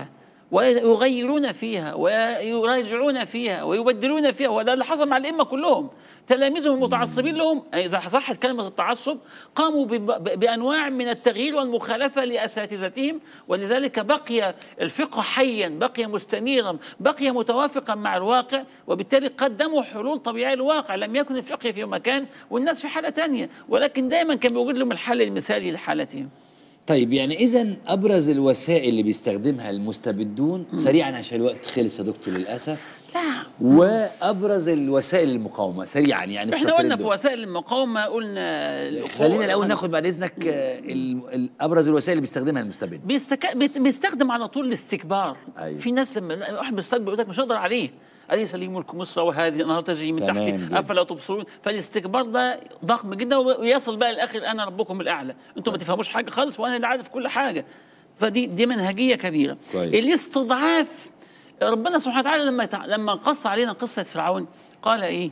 ويغيرون فيها ويراجعون فيها ويبدلون فيها وده اللي حصل مع الائمه كلهم تلاميذهم المتعصبين لهم اذا صحت كلمه التعصب قاموا ب- بانواع من التغيير والمخالفه لاساتذتهم ولذلك بقي الفقه حيا بقي مستنيرا بقي متوافقا مع الواقع وبالتالي قدموا حلول طبيعيه للواقع لم يكن الفقه في مكان والناس في حاله ثانيه ولكن دائما كان بيوجد لهم الحل المثالي لحالتهم طيب يعني اذا ابرز الوسائل اللي بيستخدمها المستبدون سريعا عشان الوقت خلص يا دكتور للاسف لا وابرز الوسائل المقاومه سريعا يعني احنا السطرين قلنا في دول. وسائل المقاومه قلنا الأخوة- خلينا الاول ناخد بعد اذنك آه، ال- ال- ابرز الوسائل اللي بيستخدمها المستبد بيستك... بيت- بيستخدم على طول الاستكبار أيوة. في ناس لما لا- واحد بيستكبر يقول لك مش هقدر عليه أليس لي ملك مصر وهذه الأنهار تجري من تمام تحتي جدا. أفلا تبصرون فالاستكبار ده ضخم جدا ويصل بقى الآخر أنا ربكم الأعلى أنتم ما تفهموش حاجة خالص وأنا اللي عارف كل حاجة فدي دي منهجية كبيرة كويس. الاستضعاف ربنا سبحانه وتعالى لما تع- لما قص علينا قصة فرعون قال إيه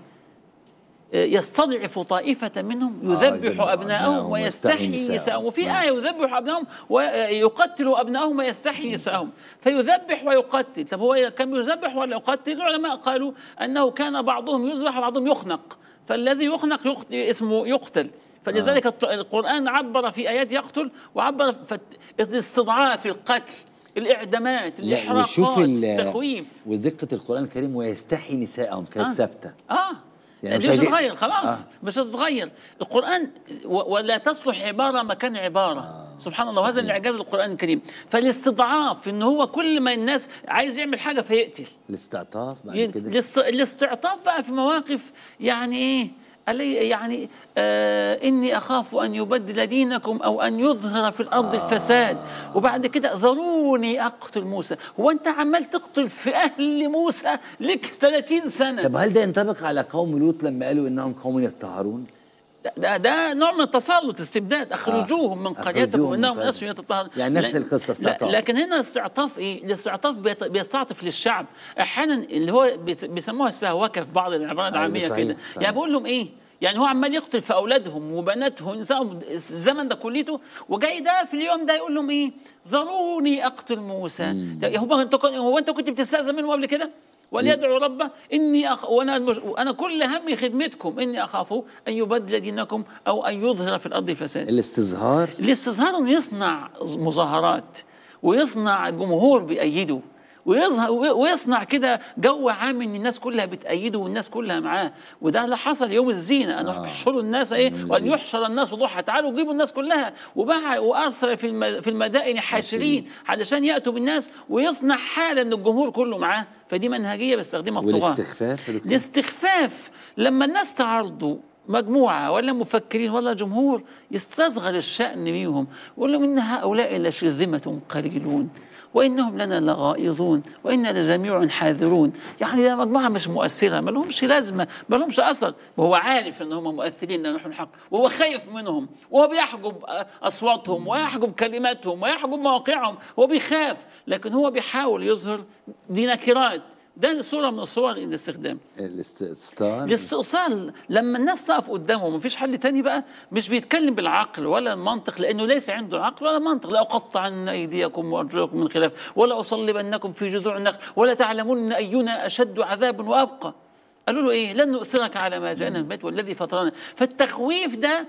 يستضعف طائفة منهم يذبح يذبح أبناءهم أبناءهم ويستحيي ويستحيي نساءهم. نساءهم وفي مم. آية يذبح أبنائهم ويقتل أبنائهم ويستحيي نساءهم فيذبح ويقتل طب هو كان يذبح ولا يقتل العلماء قالوا أنه كان بعضهم يذبح وبعضهم يخنق فالذي يخنق يقت- اسمه يقتل فلذلك الط- القرآن عبر في آيات يقتل وعبر فت- الاستضعاف القتل الإعدامات لا وشوف الإحراقات ال- التخويف ودقه القران الكريم ويستحي نساءهم كانت آه. ثابته اه يعني يعني مش دي مش عايزين- هتتغير خلاص آه. آه. مش هتتغير القران و- ولا تصلح عباره مكان عباره آه. سبحان الله وهذا صحيح. من اعجاز القران الكريم فالاستضعاف ان هو كل ما الناس عايز يعمل حاجه فيقتل الاستعطاف بعد ي- كده الاست- الاستعطاف بقى في مواقف يعني ايه علي يعني آه اني اخاف ان يبدل دينكم او ان يظهر في الارض آه الفساد وبعد كده ذروني اقتل موسى هو انت عمال تقتل في اهل موسى لك 30 سنه طب هل ده ينطبق على قوم لوط لما قالوا انهم قوم يتطهرون؟ ده- ده, ده نوع من التسلط استبداد اخرجوهم من أخرجوهم قريتكم من انهم قرية. ناس يتطهرون يعني نفس لا- القصة لا- استعطاف. لكن هنا الاستعطاف ايه؟ الاستعطاف بيت- بيستعطف للشعب احيانا اللي هو بيت- بيسموها السهوكه في بعض العبارات أيوة، العاميه صحيح، كده صحيح. يعني بقول لهم ايه؟ يعني هو عمال يقتل في اولادهم وبناتهم نسائهم الزمن ده كليته وجاي ده في اليوم ده يقول لهم ايه؟ ذروني اقتل موسى ده هو انت كن- هو انت كنت بتستاذن منه قبل كده؟ وليدعو ربه اني أخ... وانا المش... انا كل همي خدمتكم اني اخاف ان يبدل دينكم او ان يظهر في الارض فساد الاستظهار الاستظهار انه يصنع مظاهرات ويصنع جمهور بيأيده ويظهر ويصنع كده جو عام ان الناس كلها بتأيده والناس كلها معاه وده اللي حصل يوم الزينه ان آه. يحشروا الناس ايه يوم وان الزينة. يحشر الناس ضحى تعالوا جيبوا الناس كلها وباع وارسل في الم- في المدائن حاشرين علشان ياتوا بالناس ويصنع حاله ان الجمهور كله معاه فدي منهجيه بيستخدمها الطغاه والاستخفاف يا دكتور؟ الاستخفاف لما الناس تعرضوا مجموعة ولا مفكرين ولا جمهور يستصغر الشأن بيهم ويقول لهم إن هؤلاء لشرذمة قليلون وإنهم لنا لغائظون وإنا لجميع حاذرون يعني ده مجموعة مش مؤثرة ما لهمش لازمة ما لهمش أثر وهو عارف إن هم مؤثرين لأن نحن الحق وهو خايف منهم وهو بيحجب أصواتهم ويحجب كلماتهم ويحجب مواقعهم هو بيخاف لكن هو بيحاول يظهر دي نكرات ده صورة من صور الاستخدام الاستئصال الاستئصال لما الناس تقف قدامه مفيش حل تاني بقى مش بيتكلم بالعقل ولا المنطق لانه ليس عنده عقل ولا منطق لا اقطعن ايديكم وارجلكم من خلاف ولا اصلبنكم في جذوع النخل ولا تعلمن اينا اشد عذابا وابقى قالوا له ايه لن نؤثرك على ما جاءنا من البيت والذي فطرنا فالتخويف ده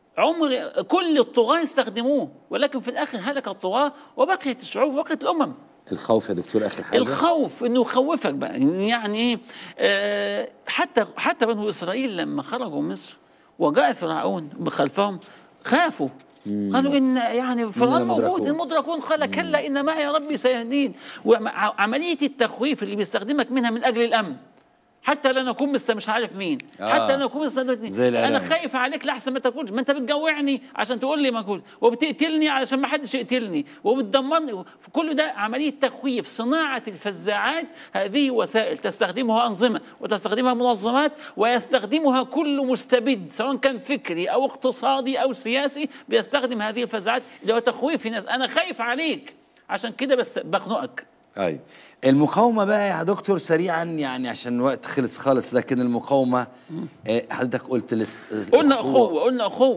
عمر كل الطغاة استخدموه ولكن في الاخر هلك الطغاة وبقيت الشعوب وبقيت الامم الخوف يا دكتور اخر حاجه الخوف انه يخوفك بقى يعني ايه آه حتى حتى بنو اسرائيل لما خرجوا من مصر وجاء فرعون بخلفهم خافوا قالوا ان يعني فرعون موجود لمدركون. المدركون قال كلا ان معي ربي سيهدين وعمليه التخويف اللي بيستخدمك منها من اجل الامن حتى لا نكون مست مش عارف مين آه. حتى لا نكون مستدركني زي انا الإعلام. خايف عليك لاحسن ما تاكلش ما انت بتجوعني عشان تقول لي ما اكل وبتقتلني علشان ما حدش يقتلني وبتدمرني كل ده عمليه تخويف صناعه الفزاعات هذه وسائل تستخدمها انظمه وتستخدمها منظمات ويستخدمها كل مستبد سواء كان فكري او اقتصادي او سياسي بيستخدم هذه الفزاعات اللي هو تخويف الناس انا خايف عليك عشان كده بس بخنقك ايوه المقاومه بقى يا دكتور سريعا يعني عشان الوقت خلص خالص لكن المقاومه آه، حضرتك قلت لس... قلنا اخوه قلنا اخوه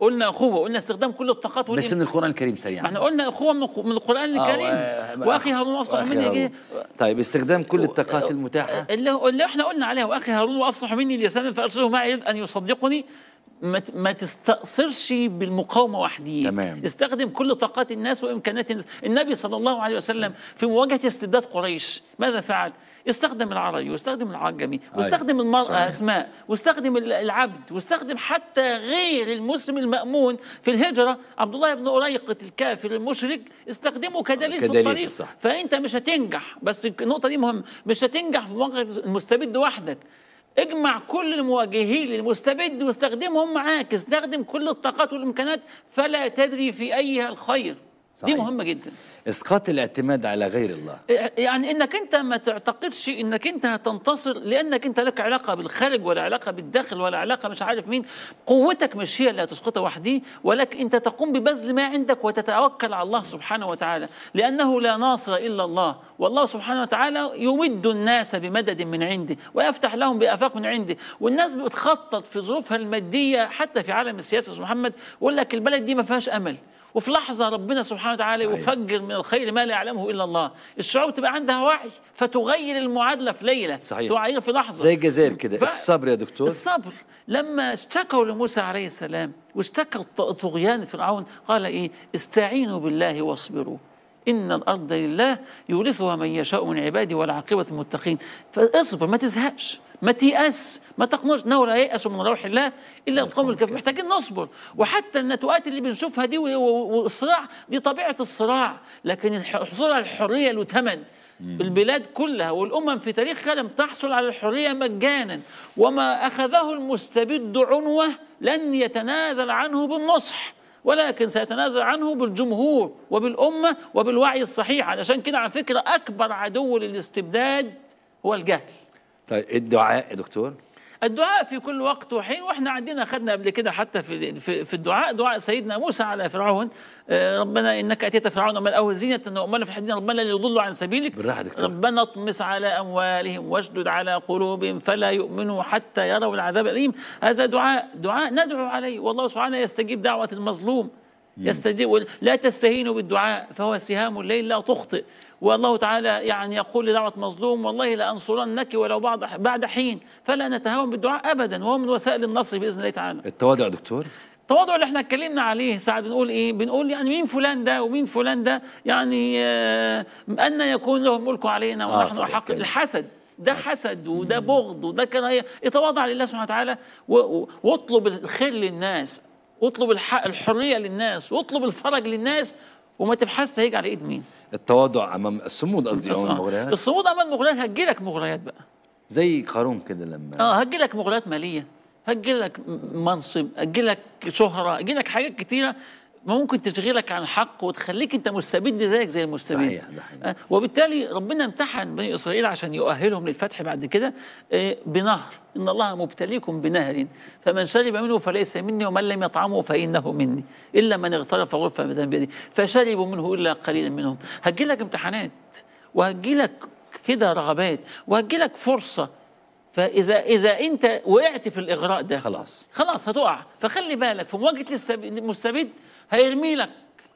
قلنا اخوه قلنا استخدام كل الطاقات بس والإم- من القران الكريم سريعا ما احنا قلنا اخوه من من القران آه، الكريم و- واخي هارون افصح وأخي مني هارون. جه- طيب استخدام كل الطاقات المتاحه اللي, اللي احنا قلنا عليها واخي هارون وافصح مني لسانا فارسله معي يريد ان يصدقني ما ت- ما تستأثرش بالمقاومه وحدي تمام. استخدم كل طاقات الناس وامكانيات الناس النبي صلى الله عليه وسلم في مواجهه استبداد قريش ماذا فعل استخدم العربي واستخدم العجمي واستخدم المرأة صحيح. أسماء واستخدم ال- العبد واستخدم حتى غير المسلم المأمون في الهجرة عبد الله بن أريقة الكافر المشرك استخدمه كدليل, في كدليل، الطريق صح. فانت مش هتنجح بس النقطه دي مهمه مش هتنجح في مواجهه المستبد وحدك اجمع كل المواجهين للمستبد واستخدمهم معاك استخدم كل الطاقات والامكانات فلا تدري في ايها الخير دي صحيح. مهمه جدا اسقاط الاعتماد على غير الله يعني انك انت ما تعتقدش انك انت هتنتصر لانك انت لك علاقه بالخارج ولا علاقه بالداخل ولا علاقه مش عارف مين قوتك مش هي اللي هتسقطها وحدي ولكن انت تقوم ببذل ما عندك وتتوكل على الله سبحانه وتعالى لانه لا ناصر الا الله والله سبحانه وتعالى يمد الناس بمدد من عنده ويفتح لهم بافاق من عنده والناس بتخطط في ظروفها الماديه حتى في عالم السياسه يا أستاذ محمد يقول لك البلد دي ما فيهاش امل وفي لحظه ربنا سبحانه وتعالى صحيح. يفجر من الخير ما لا يعلمه الا الله الشعوب تبقى عندها وعي فتغير المعادله في ليله صحيح. تغير في لحظه زي الجزائر كده ف- الصبر يا دكتور الصبر لما اشتكوا لموسى عليه السلام واشتكى الط- طغيان فرعون قال ايه استعينوا بالله واصبروا ان الارض لله يورثها من يشاء من عباده والعاقبه المتقين فاصبر ما تزهقش ما تيأس ما تقنعش انه لا ييأس من روح الله الا القوم الكافرين محتاجين نصبر وحتى النتوءات اللي بنشوفها دي و- و- والصراع دي طبيعه الصراع لكن الح- الحصول على الحريه له ثمن البلاد كلها والامم في تاريخها لم تحصل على الحريه مجانا وما اخذه المستبد عنوه لن يتنازل عنه بالنصح ولكن سيتنازل عنه بالجمهور وبالامه وبالوعي الصحيح علشان كده على فكره اكبر عدو للاستبداد هو الجهل طيب الدعاء يا دكتور الدعاء في كل وقت وحين واحنا عندنا خدنا قبل كده حتى في في, في الدعاء دعاء سيدنا موسى على فرعون آه، ربنا انك اتيت فرعون ومن اوه زينه وامنا في الحدين ربنا لا يضلوا عن سبيلك بالراحة يا دكتور. ربنا اطمس على اموالهم واشدد على قلوبهم فلا يؤمنوا حتى يروا العذاب الاليم هذا دعاء دعاء ندعو عليه والله سبحانه يستجيب دعوه المظلوم يستجيب لا تستهينوا بالدعاء فهو سهام الليل لا تخطئ والله تعالى يعني يقول لدعوة مظلوم والله لأنصرنك ولو بعد بعد حين فلا نتهاون بالدعاء أبدا وهو من وسائل النصر بإذن الله تعالى التواضع يا دكتور التواضع اللي احنا اتكلمنا عليه ساعات بنقول ايه بنقول يعني مين فلان ده ومين فلان ده يعني آه ان يكون له الملك علينا آه، ونحن صحيح احق كده. الحسد ده حسد وده بغض وده كراهيه اتواضع لله سبحانه وتعالى و- و- واطلب الخير للناس واطلب الح- الحريه للناس واطلب الفرج للناس وما تبحثش هيجي على ايد مين التواضع امام الصمود قصدي امام المغريات الصمود امام المغريات هتجيلك مغريات بقى زي قارون كده لما اه هتجيلك مغريات ماليه هتجيلك م- منصب هتجيلك شهره هتجيلك حاجات كتيره ممكن تشغلك عن الحق وتخليك انت مستبد زيك زي المستبد صحيح، ده حقيقي. آه، وبالتالي ربنا امتحن بني اسرائيل عشان يؤهلهم للفتح بعد كده آه، بنهر ان الله مبتليكم بنهر فمن شرب منه فليس مني ومن لم يطعمه فانه مني الا من اغترف غرفه من بيده فشربوا منه الا قليلا منهم هتجيلك امتحانات وهتجيلك كده رغبات وهتجيلك فرصه فاذا اذا انت وقعت في الاغراء ده خلاص. خلاص هتقع فخلي بالك في مواجهه السب- المستبد هيرمي لك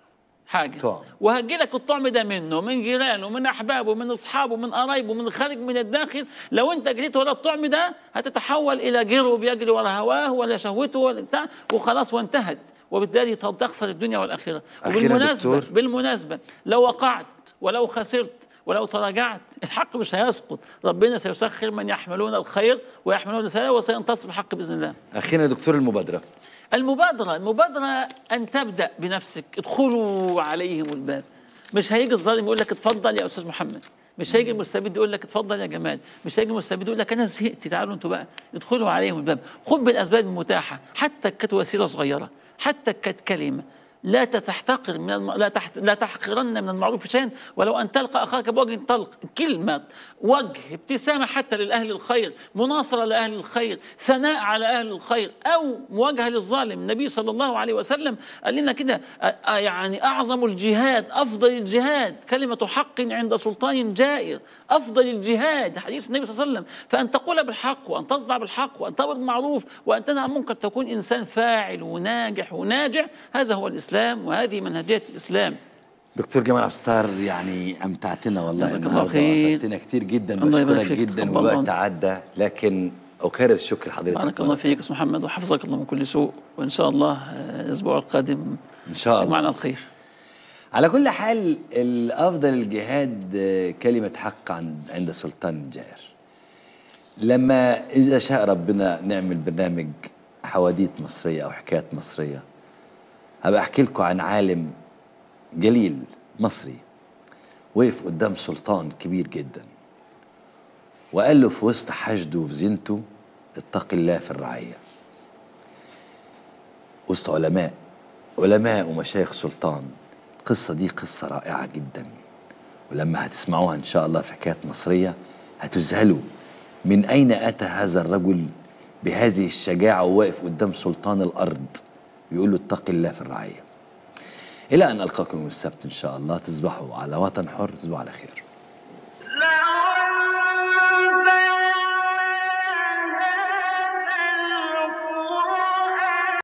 حاجه طعم. وهجي لك الطعم ده منه من جيرانه من احبابه من اصحابه من قرايبه من الخارج من الداخل لو انت جريت ورا الطعم ده هتتحول الى جرو بيجري ورا هواه ولا شهوته ولا بتاع وخلاص وانتهت وبالتالي تخسر الدنيا والاخره أخيراً وبالمناسبه دكتور. بالمناسبه لو وقعت ولو خسرت ولو تراجعت الحق مش هيسقط ربنا سيسخر من يحملون الخير ويحملون السلام وسينتصر الحق باذن الله اخيرا يا دكتور المبادره المبادرة المبادرة أن تبدأ بنفسك ادخلوا عليهم الباب مش هيجي الظالم يقول لك اتفضل يا أستاذ محمد مش هيجي المستبد يقول لك اتفضل يا جمال مش هيجي المستبد يقول لك أنا زهقت تعالوا أنتوا بقى ادخلوا عليهم الباب خذ بالأسباب المتاحة حتى كانت وسيلة صغيرة حتى كانت كلمة لا تحتقر من الم... لا تحت... لا تحقرن من المعروف شيئا ولو ان تلقى اخاك بوجه طلق كلمه وجه ابتسامه حتى للاهل الخير مناصره لاهل الخير ثناء على اهل الخير او مواجهه للظالم النبي صلى الله عليه وسلم قال لنا كده آ- آ- يعني اعظم الجهاد افضل الجهاد كلمه حق عند سلطان جائر افضل الجهاد حديث النبي صلى الله عليه وسلم فان تقول بالحق وان تصدع بالحق وان تامر بالمعروف وان تنهى عن المنكر تكون انسان فاعل وناجح وناجع هذا هو الاسلام وهذه منهجيه الاسلام دكتور جمال عبد الستار يعني امتعتنا والله جزاك الله النهارده خير. وافدتنا كتير جدا الله يبارك بشكرك فيك. جدا تفضل والوقت الله. عدى لكن اكرر الشكر لحضرتك بارك الله فيك استاذ محمد وحفظك الله من كل سوء وان شاء الله آه، الاسبوع القادم ان شاء الله معنا الخير على كل حال الافضل الجهاد آه، كلمه حق عند عند سلطان جائر لما اذا شاء ربنا نعمل برنامج حواديت مصريه او حكايات مصريه هبقى احكي لكم عن عالم جليل مصري وقف قدام سلطان كبير جدا وقال له في وسط حشده وفي زينته اتق الله في الرعيه وسط علماء علماء ومشايخ سلطان القصة دي قصة رائعة جدا ولما هتسمعوها إن شاء الله في حكايات مصرية هتذهلوا من أين أتى هذا الرجل بهذه الشجاعة وواقف قدام سلطان الأرض بيقول له اتق الله في الرعية إلى أن ألقاكم يوم السبت إن شاء الله تصبحوا على وطن حر تصبحوا على خير